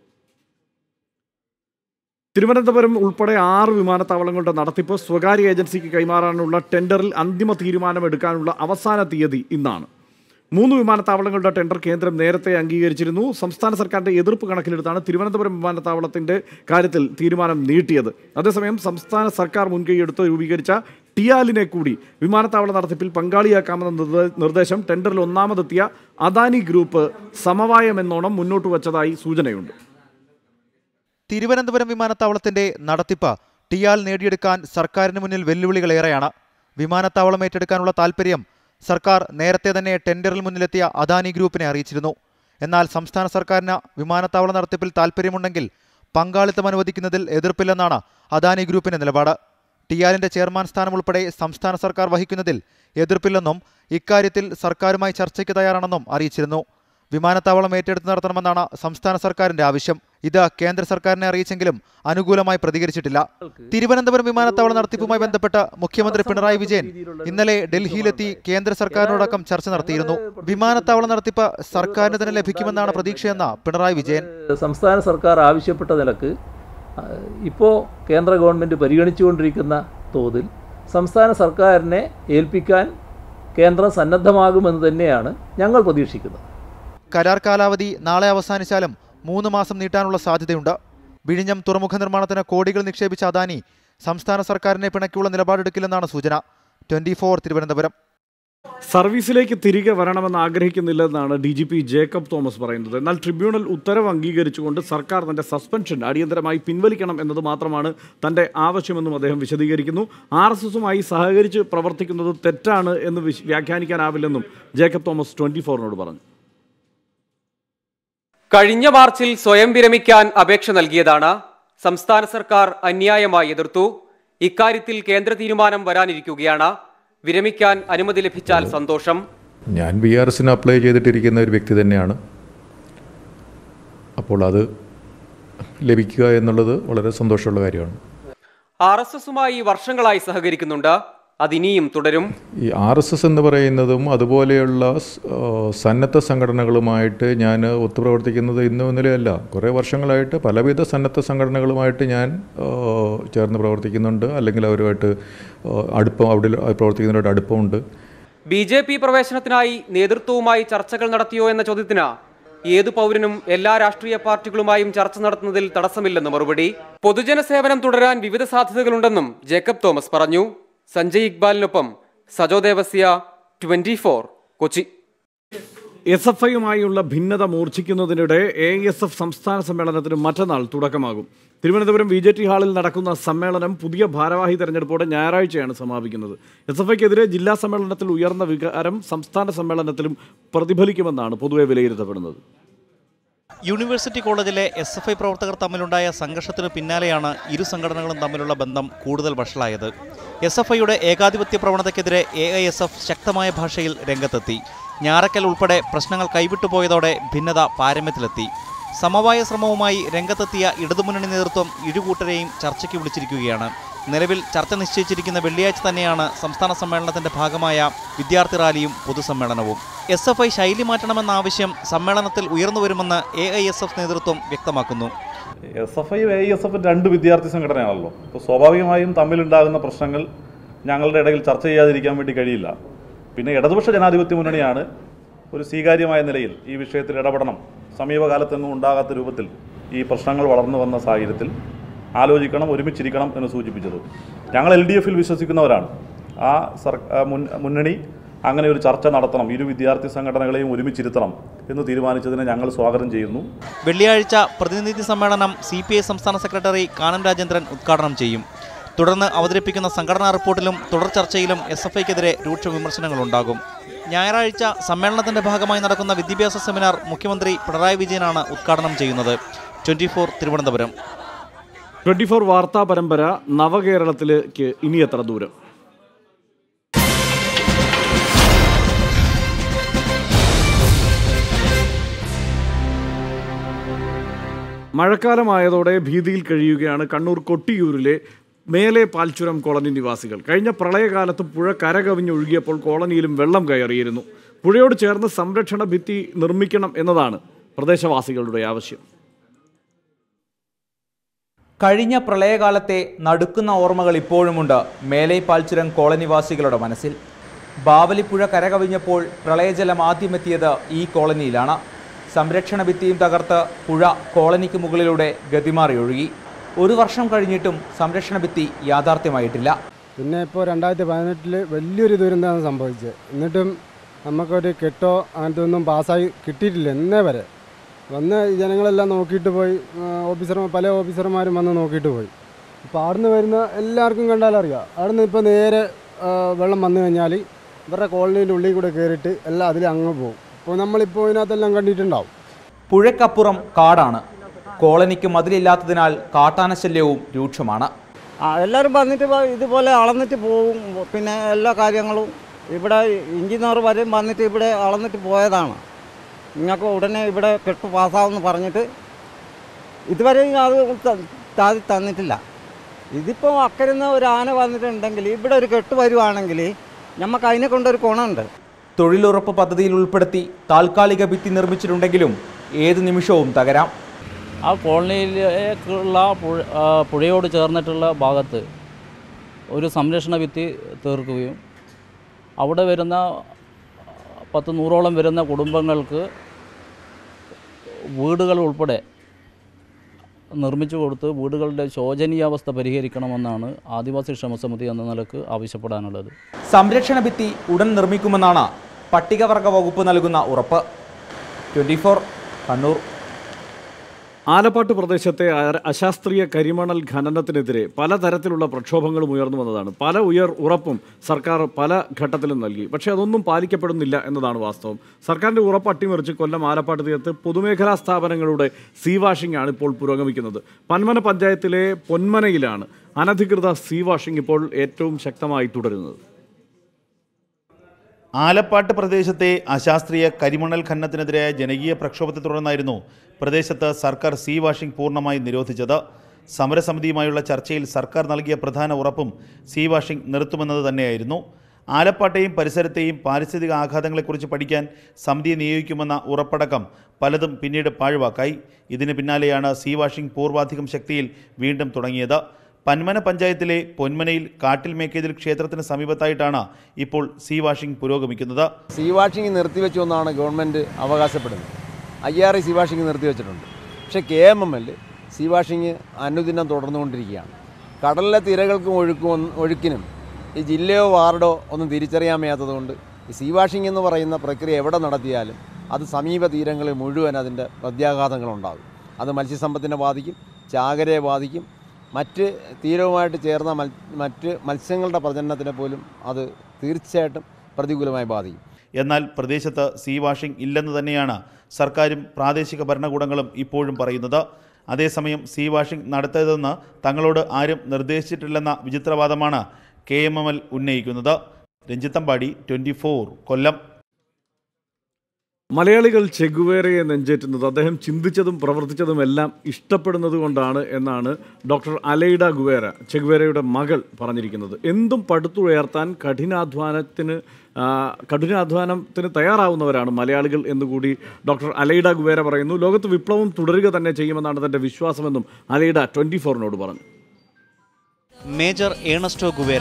തിരുവനന്തപുരം ഉൾപ്പെടെ ആറ് വിമാനത്താവളങ്ങളുടെ നടത്തിപ്പ് സ്വകാര്യ ഏജൻസിക്ക് കൈമാറാനുള്ള ടെൻഡറിൽ അന്തിമ തീരുമാനമെടുക്കാനുള്ള അവസാന തീയതി ഇന്നാണ് മൂന്ന് വിമാനത്താവളങ്ങളുടെ ടെൻഡർ കേന്ദ്രം നേരത്തെ അംഗീകരിച്ചിരുന്നു സംസ്ഥാന സർക്കാരിന്റെ എതിർപ്പ് കണക്കിലെടുത്താണ് തിരുവനന്തപുരം വിമാനത്താവളത്തിന്റെ കാര്യത്തിൽ തീരുമാനം നീട്ടിയത് അതേസമയം സംസ്ഥാന സർക്കാർ മുൻകൈയെടുത്ത് രൂപീകരിച്ച ടിയാലിനെ കൂടി വിമാനത്താവള നടത്തിപ്പിൽ പങ്കാളിയാക്കാമെന്ന നിർദ്ദേ- നിർദ്ദേശം ടെൻഡറിൽ ഒന്നാമതെത്തിയ അദാനി ഗ്രൂപ്പ് സമവായമെന്നോണം മുന്നോട്ട് വച്ചതായി സൂചനയുണ്ട് തിരുവനന്തപുരം വിമാനത്താവളത്തിന്റെ നടത്തിപ്പ് ടിയാൽ നേടിയെടുക്കാൻ സർക്കാരിന് മുന്നിൽ വെല്ലുവിളികളേറെയാണ് വിമാനത്താവളം ഏറ്റെടുക്കാനുള്ള താൽപ്പര്യം സർക്കാർ നേരത്തെ തന്നെ ടെൻഡറിൽ മുന്നിലെത്തിയ അദാനി ഗ്രൂപ്പിനെ അറിയിച്ചിരുന്നു എന്നാൽ സംസ്ഥാന സർക്കാരിന് വിമാനത്താവള നടത്തിപ്പിൽ താൽപ്പര്യമുണ്ടെങ്കിൽ പങ്കാളിത്തം അനുവദിക്കുന്നതിൽ എതിർപ്പില്ലെന്നാണ് അദാനി ഗ്രൂപ്പിന്റെ നിലപാട് ടിയാലിന്റെ ചെയർമാൻ സ്ഥാനം ഉൾപ്പെടെ സംസ്ഥാന സർക്കാർ വഹിക്കുന്നതിൽ എതിർപ്പില്ലെന്നും ഇക്കാര്യത്തിൽ സർക്കാരുമായി ചർച്ചയ്ക്ക് തയ്യാറാണെന്നും അറിയിച്ചിരുന്നു വിമാനത്താവളം ഏറ്റെടുത്ത് നടത്തണമെന്നാണ് സംസ്ഥാന സർക്കാരിന്റെ ആവശ്യം ഇത് കേന്ദ്ര സർക്കാരിനെ അറിയിച്ചെങ്കിലും അനുകൂലമായി പ്രതികരിച്ചിട്ടില്ല തിരുവനന്തപുരം വിമാനത്താവള നടത്തിപ്പുമായി ബന്ധപ്പെട്ട് മുഖ്യമന്ത്രി പിണറായി വിജയൻ ഇന്നലെ ഡൽഹിയിലെത്തി കേന്ദ്ര സർക്കാരിനോടക്കം ചർച്ച നടത്തിയിരുന്നു വിമാനത്താവള നടത്തിപ്പ് സർക്കാരിന് തന്നെ ലഭിക്കുമെന്നാണ് പ്രതീക്ഷയെന്ന് പിണറായി വിജയൻ സംസ്ഥാന സർക്കാർ ആവശ്യപ്പെട്ട നിലക്ക് ഇപ്പോൾ കേന്ദ്ര ഗവൺമെൻറ് പരിഗണിച്ചുകൊണ്ടിരിക്കുന്ന തോതിൽ സംസ്ഥാന സർക്കാരിനെ ഏൽപ്പിക്കാൻ കേന്ദ്രം സന്നദ്ധമാകുമെന്ന് തന്നെയാണ് ഞങ്ങൾ പ്രതീക്ഷിക്കുന്നത് കരാർ കാലാവധി നാളെ അവസാനിച്ചാലും മൂന്ന് മാസം നീട്ടാനുള്ള സാധ്യതയുണ്ട് വിഴിഞ്ഞം തുറമുഖ നിർമ്മാണത്തിന് കോടികൾ നിക്ഷേപിച്ച അദാനി സംസ്ഥാന സർക്കാരിനെ പിണക്കിയുള്ള നിലപാടെടുക്കില്ലെന്നാണ് സൂചന ട്വന്റി തിരുവനന്തപുരം സർവീസിലേക്ക് തിരികെ വരണമെന്ന് ആഗ്രഹിക്കുന്നില്ലെന്നാണ് D G P Jacob Thomas പറയുന്നത് എന്നാൽ ട്രിബ്യൂണൽ ഉത്തരവ് അംഗീകരിച്ചുകൊണ്ട് സർക്കാർ തന്റെ സസ്പെൻഷൻ അടിയന്തരമായി പിൻവലിക്കണം എന്നത് മാത്രമാണ് തന്റെ ആവശ്യമെന്നും അദ്ദേഹം വിശദീകരിക്കുന്നു ആർ എസ് എസുമായി സഹകരിച്ച് പ്രവർത്തിക്കുന്നത് തെറ്റാണ് എന്ന് വിശ്- വ്യാഖ്യാനിക്കാനാവില്ലെന്നും ജേക്കബ് തോമസ് ട്വന്റി ഫോറിനോട് പറഞ്ഞു കഴിഞ്ഞ മാർച്ചിൽ സ്വയം വിരമിക്കാൻ അപേക്ഷ നൽകിയതാണ് സംസ്ഥാന സർക്കാർ അന്യായമായി എതിർത്തു ഇക്കാര്യത്തിൽ കേന്ദ്ര തീരുമാനം വരാനിരിക്കുകയാണ് വിരമിക്കാൻ അനുമതി ലഭിച്ചാൽ സന്തോഷം ഞാൻ ബി ആർ എസിന് അപ്ലൈ ചെയ്തിട്ടിരിക്കുന്ന ഒരു വ്യക്തി തന്നെയാണ് അപ്പോൾ അത് ലഭിക്കുക എന്നുള്ളത് വളരെ സന്തോഷമുള്ള കാര്യമാണ് ആർ എസ് എസുമായി വർഷങ്ങളായി സഹകരിക്കുന്നുണ്ട് അതിനിയും തുടരും ഈ ആർ എസ് എസ് എന്ന് പറയുന്നതും അതുപോലെയുള്ള സ്- ആ, സന്നദ്ധ സംഘടനകളുമായിട്ട് ഞാൻ ഒത്തുപ്രവർത്തിക്കുന്നത് ഇന്നും ഇന്നലെയല്ല കുറേ വർഷങ്ങളായിട്ട് പലവിധ സന്നദ്ധ സംഘടനകളുമായിട്ട് ഞാൻ ആ, ചേർന്ന് പ്രവർത്തിക്കുന്നുണ്ട് അല്ലെങ്കിൽ അവരുമായിട്ട് ആ, അടുപ്പം അവിടെ പ്രവർത്തിക്കുന്നവരുമായിട്ട് അടുപ്പമുണ്ട് ബി ജെ പി പ്രവേശനത്തിനായി നേതൃത്വവുമായി ചർച്ചകൾ നടത്തിയോ എന്ന ചോദ്യത്തിന് ഏതു പൗരനും എല്ലാ രാഷ്ട്രീയ പാർട്ടികളുമായും ചർച്ച നടത്തുന്നതിൽ തടസ്സമില്ലെന്ന് മറുപടി പൊതുജന സേവനം തുടരാൻ വിവിധ സാധ്യതകളുണ്ടെന്നും ജേക്കബ് തോമസ് പറഞ്ഞു സഞ്ജയ് ഇക്ബാലിനൊപ്പം Sajo Devasya twenty Kochi S F ഐയുമായുള്ള ഭിന്നത മൂർച്ഛിക്കുന്നതിനിടെ എ എസ് എഫ് സംസ്ഥാന സമ്മേളനത്തിന് മറ്റന്നാൾ തുടക്കമാകും തിരുവനന്തപുരം വി ജെ ടി ഹാളിൽ നടക്കുന്ന സമ്മേളനം പുതിയ ഭാരവാഹി തെരഞ്ഞെടുപ്പോടെ ഞായറാഴ്ചയാണ് സമാപിക്കുന്നത് എസ് എഫ് ഐക്കെതിരെ ജില്ലാ സമ്മേളനത്തിൽ ഉയർന്ന വികാരം സംസ്ഥാന സമ്മേളനത്തിലും പ്രതിഫലിക്കുമെന്നാണ് പൊതുവെ വിലയിരുത്തപ്പെടുന്നത് യൂണിവേഴ്സിറ്റി കോളേജിലെ എസ് എഫ് ഐ പ്രവർത്തകർ തമ്മിലുണ്ടായ സംഘർഷത്തിന് പിന്നാലെയാണ് ഇരു സംഘടനകളും തമ്മിലുള്ള ബന്ധം കൂടുതൽ വഷളായത് എസ് എഫ് ഐയുടെ ഏകാധിപത്യ പ്രവണതയ്ക്കെതിരെ എ ഐ എസ് എഫ് ശക്തമായ ഭാഷയിൽ രംഗത്തെത്തി ഞാറക്കൽ ഉൾപ്പെടെ പ്രശ്നങ്ങൾ കൈവിട്ടുപോയതോടെ ഭിന്നത പാരമ്യത്തിലെത്തി സമവായ ശ്രമവുമായി രംഗത്തെത്തിയ ഇടതുമുന്നണി നേതൃത്വം ഇരുകൂട്ടരെയും ചർച്ചയ്ക്ക് വിളിച്ചിരിക്കുകയാണ് നിലവിൽ ചർച്ച നിശ്ചയിച്ചിരിക്കുന്ന വെള്ളിയാഴ്ച തന്നെയാണ് സംസ്ഥാന സമ്മേളനത്തിന്റെ ഭാഗമായ വിദ്യാർത്ഥി റാലിയും പൊതുസമ്മേളനവും എസ് എഫ് ഐ ശൈലി മാറ്റണമെന്ന ആവശ്യം സമ്മേളനത്തിൽ ഉയർന്നുവരുമെന്ന് എ ഐ എസ് എഫ് നേതൃത്വം വ്യക്തമാക്കുന്നു എസ് എഫ് ഐയും എ എസ് എഫും രണ്ട് വിദ്യാർത്ഥി സംഘടനയാണല്ലോ അപ്പോൾ സ്വാഭാവികമായും തമ്മിലുണ്ടാകുന്ന പ്രശ്നങ്ങൾ ഞങ്ങളുടെ ഇടയിൽ ചർച്ച ചെയ്യാതിരിക്കാൻ വേണ്ടി കഴിയില്ല പിന്നെ ഇടതുപക്ഷ ജനാധിപത്യ മുന്നണിയാണ് ഒരു സ്വീകാര്യമായ നിലയിൽ ഈ വിഷയത്തിൽ ഇടപെടണം സമീപകാലത്തെങ്ങും ഉണ്ടാകാത്ത രൂപത്തിൽ ഈ പ്രശ്നങ്ങൾ വളർന്നു വന്ന സാഹചര്യത്തിൽ ആലോചിക്കണം ഒരുമിച്ചിരിക്കണം എന്ന് സൂചിപ്പിച്ചത് ഞങ്ങൾ എൽ ഡി എഫിൽ വിശ്വസിക്കുന്നവരാണ് ആ സർ ആ മുൻ- മുന്നണി അങ്ങനെ ഒരു ചർച്ച നടത്തണം ഇരു വിദ്യാർത്ഥി സംഘടനകളെയും ഒരുമിച്ചിരുത്തണം എന്ന് തീരുമാനിച്ചതിനെ ഞങ്ങൾ സ്വാഗതം ചെയ്യുന്നു വെള്ളിയാഴ്ച പ്രതിനിധി സമ്മേളനം സി പി ഐ സംസ്ഥാന സെക്രട്ടറി കാനം രാജേന്ദ്രൻ ഉദ്ഘാടനം ചെയ്യും തുടർന്ന് അവതരിപ്പിക്കുന്ന സംഘടനാ റിപ്പോർട്ടിലും തുടർ ചർച്ചയിലും എസ് എഫ് ഐക്കെതിരെ രൂക്ഷ വിമർശനങ്ങളുണ്ടാകും ഞായറാഴ്ച സമ്മേളനത്തിന്റെ ഭാഗമായി നടക്കുന്ന വിദ്യാഭ്യാസ സെമിനാർ മുഖ്യമന്ത്രി പിണറായി വിജയനാണ് ഉദ്ഘാടനം ചെയ്യുന്നത് ട്വന്റി തിരുവനന്തപുരം ട്വന്റി ഫോർ വാർത്താ പരമ്പര നവകേരളത്തിലേക്ക് ഇനി എത്ര ദൂരം മഴക്കാലമായതോടെ ഭീതിയിൽ കഴിയുകയാണ് കണ്ണൂർ കൊട്ടിയൂരിലെ മേലെ പാൽച്ചുരം കോളനി നിവാസികൾ കഴിഞ്ഞ പ്രളയകാലത്ത് പുഴ കരകവിഞ്ഞൊഴുകിയപ്പോൾ കോളനിയിലും വെള്ളം കയറിയിരുന്നു പുഴയോട് ചേർന്ന് സംരക്ഷണ ഭിത്തി നിർമ്മിക്കണം എന്നതാണ് പ്രദേശവാസികളുടെ ആവശ്യം കഴിഞ്ഞ പ്രളയകാലത്തെ നടുക്കുന്ന ഓർമ്മകൾ ഇപ്പോഴുമുണ്ട് മേലേപ്പാൽച്ചുരം കോളനിവാസികളുടെ മനസ്സിൽ ബാവലിപ്പുഴ കരകവിഞ്ഞപ്പോൾ പ്രളയജലം ആദ്യമെത്തിയത് ഈ കോളനിയിലാണ് സംരക്ഷണ ഭിത്തിയും തകർത്ത് പുഴ കോളനിക്ക് മുകളിലൂടെ ഗതിമാറി ഒഴുകി ഒരു വർഷം കഴിഞ്ഞിട്ടും സംരക്ഷണ ഭിത്തി യാഥാർത്ഥ്യമായിട്ടില്ല പിന്നെ ഇപ്പോൾ രണ്ടായിരത്തി പതിനെട്ടിൽ വലിയൊരു ദുരന്തമാണ് സംഭവിച്ചത് എന്നിട്ടും നമുക്കൊരു കെട്ടോ അങ്ങനത്തെ ഒന്നും പാസ്സായി കിട്ടിയിട്ടില്ല ഇന്നേ വരെ വന്ന് ഈ ജനങ്ങളെല്ലാം നോക്കിയിട്ട് പോയി ആ, ഓഫീസർമാർ പല ഓഫീസർമാരും വന്ന് നോക്കിയിട്ട് പോയി അപ്പോൾ അവിടുന്ന് വരുന്ന എല്ലാവർക്കും കണ്ടാലറിയാം അവിടുന്ന് ഇപ്പോൾ നേരെ ആ, വെള്ളം വന്നു കഴിഞ്ഞാൽ ഇവരുടെ കോളനിയുടെ ഉള്ളിൽ കൂടെ കയറിയിട്ട് എല്ലാം അതിൽ അങ്ങ് പോകും അപ്പോൾ നമ്മളിപ്പോൾ ഇതിനകത്തെല്ലാം കണ്ടിട്ടുണ്ടാവും പുഴക്കപ്പുറം കാടാണ് കോളനിക്ക് മതിലില്ലാത്തതിനാൽ കാട്ടാനശല്യവും രൂക്ഷമാണ് ആ എല്ലാവരും വന്നിട്ട് പ- ഇതുപോലെ അളന്നിട്ട് പോകും പിന്നെ എല്ലാ കാര്യങ്ങളും ഇവിടെ എഞ്ചിനീയർ വരെയും വന്നിട്ട് ഇവിടെ അളന്നിട്ട് പോയതാണ് നിങ്ങൾക്ക് ഉടനെ ഇവിടെ കെട്ട് പാസ്സാവെന്ന് പറഞ്ഞിട്ട് ഇതുവരെ അത് ത- താതി തന്നിട്ടില്ല ഇതിപ്പോൾ അക്കരുന്ന ഒരു ആന വന്നിട്ടുണ്ടെങ്കിൽ ഇവിടെ ഒരു കെട്ട് വരുവാണെങ്കിൽ നമുക്ക് അതിനെ കൊണ്ടൊരു ഗുണമുണ്ട് തൊഴിലുറപ്പ് പദ്ധതിയിൽ ഉൾപ്പെടുത്തി താൽക്കാലിക ഭിത്തി നിർമ്മിച്ചിട്ടുണ്ടെങ്കിലും ഏത് നിമിഷവും തകരാം ആ കോളനിയിലേക്കുള്ള പുഴ ആ, പുഴയോട് ചേർന്നിട്ടുള്ള ഭാഗത്ത് ഒരു സംരക്ഷണ ഭിത്തി തീർക്കുകയും അവിടെ വരുന്ന പത്ത് നൂറോളം വരുന്ന കുടുംബങ്ങൾക്ക് വീടുകൾ ഉൾപ്പെടെ നിർമ്മിച്ചു കൊടുത്ത് വീടുകളുടെ ശോചനീയാവസ്ഥ പരിഹരിക്കണമെന്നാണ് ആദിവാസി ക്ഷേമസമിതി എന്ന നിലക്ക് ആവശ്യപ്പെടാനുള്ളത് സംരക്ഷണ ഭിത്തി ഉടൻ നിർമ്മിക്കുമെന്നാണ് പട്ടികവർഗ വകുപ്പ് നൽകുന്ന ഉറപ്പ് ട്വൻറ്റി ഫോർ കണ്ണൂർ ആലപ്പാട്ട് പ്രദേശത്തെ അ- അശാസ്ത്രീയ കരിമണൽ ഖനനത്തിനെതിരെ പലതരത്തിലുള്ള പ്രക്ഷോഭങ്ങളും ഉയർന്നു വന്നതാണ് പല ഉയർ ഉറപ്പും സർക്കാർ പല ഘട്ടത്തിലും നൽകി പക്ഷേ അതൊന്നും പാലിക്കപ്പെടുന്നില്ല എന്നതാണ് വാസ്തവം സർക്കാരിന്റെ ഉറപ്പ് അട്ടിമറിച്ച് കൊല്ലം ആലപ്പാട്ട് തീരത്ത് പൊതുമേഖലാ സ്ഥാപനങ്ങളുടെ സീ വാഷിംഗ് ആണ് ഇപ്പോൾ പുരോഗമിക്കുന്നത് പന്മന പഞ്ചായത്തിലെ പൊന്മനയിലാണ് അനധികൃത സീ വാഷിംഗ് ഇപ്പോൾ ഏറ്റവും ശക്തമായി തുടരുന്നത് ആലപ്പാട്ട് പ്രദേശത്തെ അശാസ്ത്രീയ കരിമണൽ ഖനനത്തിനെതിരായ ജനകീയ പ്രക്ഷോഭത്തെ തുടർന്നായിരുന്നു പ്രദേശത്ത് സർക്കാർ സീ വാഷിംഗ് പൂർണ്ണമായി നിരോധിച്ചത് സമരസമിതിയുമായുള്ള ചർച്ചയിൽ സർക്കാർ നൽകിയ പ്രധാന ഉറപ്പും സീ വാഷിംഗ് നിർത്തുമെന്നത് തന്നെയായിരുന്നു ആലപ്പാട്ടെയും പരിസരത്തെയും പാരിസ്ഥിതിക ആഘാതങ്ങളെക്കുറിച്ച് പഠിക്കാൻ സമിതിയെ നിയോഗിക്കുമെന്ന ഉറപ്പടക്കം പലതും പിന്നീട് പാഴ്വാക്കായി ഇതിന് പിന്നാലെയാണ് സീ വാഷിംഗ് പൂർവാധികം ശക്തിയിൽ വീണ്ടും തുടങ്ങിയത് പന്മന പഞ്ചായത്തിലെ പൊന്മനയിൽ കാട്ടിൽ മേക്കേതിൽ ക്ഷേത്രത്തിന് സമീപത്തായിട്ടാണ് ഇപ്പോൾ സീ വാഷിംഗ് പുരോഗമിക്കുന്നത് സീ വാഷിംഗ് നിർത്തിവെച്ചു എന്നാണ് ഗവൺമെൻറ് അവകാശപ്പെടുന്നത് I R I sea washing നിർത്തിവെച്ചിട്ടുണ്ട് പക്ഷേ K M M L sea washing അനുദിനം തുടർന്നുകൊണ്ടിരിക്കുകയാണ് കടലിലെ തിരകൾക്കും ഒഴുക്കും ഒഴുക്കിനും ഈ ജില്ലയോ വാർഡോ ഒന്നും തിരിച്ചറിയാൻ വയ്യാത്തതുകൊണ്ട് ഈ സീ വാഷിംഗ് എന്ന് പറയുന്ന പ്രക്രിയ എവിടെ നടത്തിയാലും അത് സമീപ തീരങ്ങളിൽ മുഴുവൻ അതിൻ്റെ പ്രത്യാഘാതങ്ങളുണ്ടാകും അത് മത്സ്യസമ്പത്തിനെ ബാധിക്കും ചാകരയെ ബാധിക്കും മറ്റ് തീരവുമായിട്ട് ചേർന്ന മൽ മറ്റ് മത്സ്യങ്ങളുടെ പ്രജനനത്തിനെ പോലും അത് തീർച്ചയായിട്ടും പ്രതികൂലമായി ബാധിക്കും എന്നാൽ പ്രദേശത്ത് സീ വാഷിംഗ് ഇല്ലെന്ന് തന്നെയാണ് സർക്കാരും പ്രാദേശിക ഭരണകൂടങ്ങളും ഇപ്പോഴും പറയുന്നത് അതേസമയം സീ വാഷിംഗ് നടത്തരുതെന്ന് തങ്ങളോട് ആരും നിർദ്ദേശിച്ചിട്ടില്ലെന്ന വിചിത്രവാദമാണ് കെ എം എം എൽ ഉന്നയിക്കുന്നത് രഞ്ജിത്തമ്പാടി ട്വൻറ്റി ഫോർ കൊല്ലം മലയാളികൾ ചെഗുവേരയെ നെഞ്ചേറ്റുന്നത് അദ്ദേഹം ചിന്തിച്ചതും പ്രവർത്തിച്ചതും എല്ലാം ഇഷ്ടപ്പെടുന്നത് കൊണ്ടാണ് എന്നാണ് ഡോക്ടർ അലൈഡ ഗുവേര ചെഗുവേരയുടെ മകൾ പറഞ്ഞിരിക്കുന്നത് എന്തും പടുത്തുയർത്താൻ കഠിനാധ്വാനത്തിന് ആ, കഠിനാധ്വാനത്തിന് തയ്യാറാവുന്നവരാണ് മലയാളികൾ എന്നുകൂടി ഡോക്ടർ അലൈഡ ഗുവേര പറയുന്നു ലോകത്ത് വിപ്ലവം തുടരുക തന്നെ ചെയ്യുമെന്നാണ് തന്റെ വിശ്വാസമെന്നും അലൈഡ ട്വന്റി ഫോറിനോട് പറഞ്ഞു മേജർ ഏണസ്റ്റോ ഗുവേര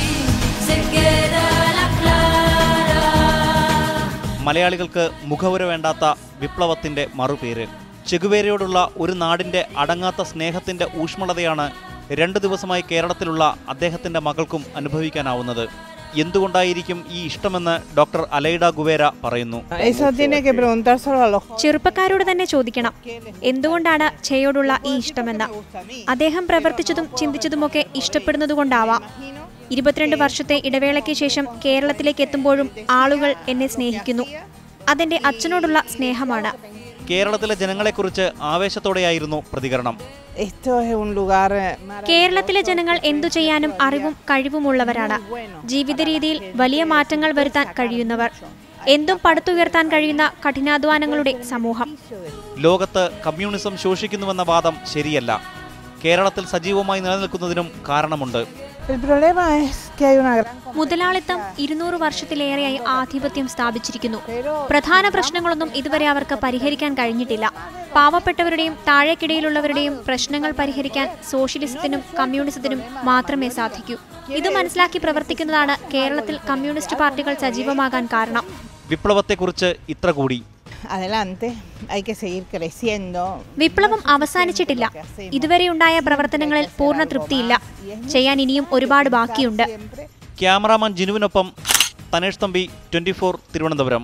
മലയാളികൾക്ക് മുഖവുര വേണ്ടാത്ത വിപ്ലവത്തിന്റെ മറുപേര് ചെഗുവേരയോടുള്ള ഒരു നാടിന്റെ അടങ്ങാത്ത സ്നേഹത്തിന്റെ ഊഷ്മളതയാണ് രണ്ടു ദിവസമായി കേരളത്തിലുള്ള അദ്ദേഹത്തിന്റെ മകൾക്കും അനുഭവിക്കാനാവുന്നത് എന്തുകൊണ്ടായിരിക്കും ഈ ഇഷ്ടമെന്ന് ഡോക്ടർ അലൈഡ ഗുവേര പറയുന്നു Eso tiene que preguntárselo a los ചെറുപ്പക്കാരോട് തന്നെ ചോദിക്കണം എന്തുകൊണ്ടാണ് ഛയോടുള്ള ഈ ഇഷ്ടമെന്ന് അദ്ദേഹം പ്രവർത്തിച്ചതും ചിന്തിച്ചതുമൊക്കെ ഇഷ്ടപ്പെടുന്നതുകൊണ്ടാവാം ഇരുപത്തിരണ്ട് വർഷത്തെ ഇടവേളയ്ക്ക് ശേഷം കേരളത്തിലേക്ക് എത്തുമ്പോഴും ആളുകൾ എന്നെ സ്നേഹിക്കുന്നു അതെന്റെ അച്ഛനോടുള്ള സ്നേഹമാണ് കേരളത്തിലെ ജനങ്ങളെക്കുറിച്ച് ആവേശത്തോടെയായിരുന്നു പ്രതികരണം Esto es un lugar eh, കേരളത്തിലെ ജനങ്ങൾ എന്തു ചെയ്യാനും അറിവും കഴിവുമുള്ളവരാണ് ജീവിത രീതിയിൽ വലിയ മാറ്റങ്ങൾ വരുത്താൻ കഴിയുന്നവർ എന്തും പടുത്തുയർത്താൻ കഴിയുന്ന കഠിനാധ്വാനങ്ങളുടെ സമൂഹം ലോകത്ത് കമ്മ്യൂണിസം ശോഷിക്കുന്നുവെന്ന വാദം ശരിയല്ല കേരളത്തിൽ സജീവമായി നിലനിൽക്കുന്നതിനും കാരണമുണ്ട് El problema es que hay una gran മുതലാളിത്തം ഇരുന്നൂറ് വർഷത്തിലേറെയായി ആധിപത്യം സ്ഥാപിച്ചിരിക്കുന്നു പ്രധാന പ്രശ്നങ്ങളൊന്നും ഇതുവരെ അവർക്ക് പരിഹരിക്കാൻ കഴിഞ്ഞിട്ടില്ല പാവപ്പെട്ടവരുടെയും താഴേക്കിടയിലുള്ളവരുടെയും പ്രശ്നങ്ങൾ പരിഹരിക്കാൻ സോഷ്യലിസത്തിനും കമ്മ്യൂണിസത്തിനും മാത്രമേ സാധിക്കൂ ഇത് മനസ്സിലാക്കി പ്രവർത്തിക്കുന്നതാണ് കേരളത്തിൽ കമ്മ്യൂണിസ്റ്റ് പാർട്ടികൾ സജീവമാകാൻ കാരണം വിപ്ലവത്തെക്കുറിച്ച് ഇത്ര കൂടി adelante, hay que seguir creciendo. വിപ്ലവം അവസാനിച്ചിട്ടില്ല ഇതുവരെയുണ്ടായ പ്രവർത്തനങ്ങളിൽ പൂർണ്ണ തൃപ്തിയില്ല ചെയ്യാൻ ഇനിയും ഒരുപാട് ബാക്കിയുണ്ട് ക്യാമറാമാൻ ജിനുവിനൊപ്പം തനേഷ് തമ്പി ട്വന്റി ഫോർ തിരുവനന്തപുരം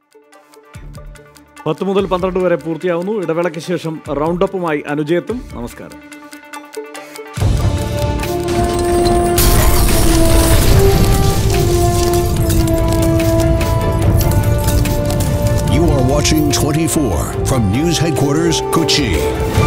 പത്ത് മുതൽ പന്ത്രണ്ട് വരെ പൂർത്തിയാവുന്നു ഇടവേളയ്ക്ക് ശേഷം റൗണ്ട് അപ്പുമായി അനുജയത്തും നമസ്കാരം You are watching 24 from News Headquarters, Kochi.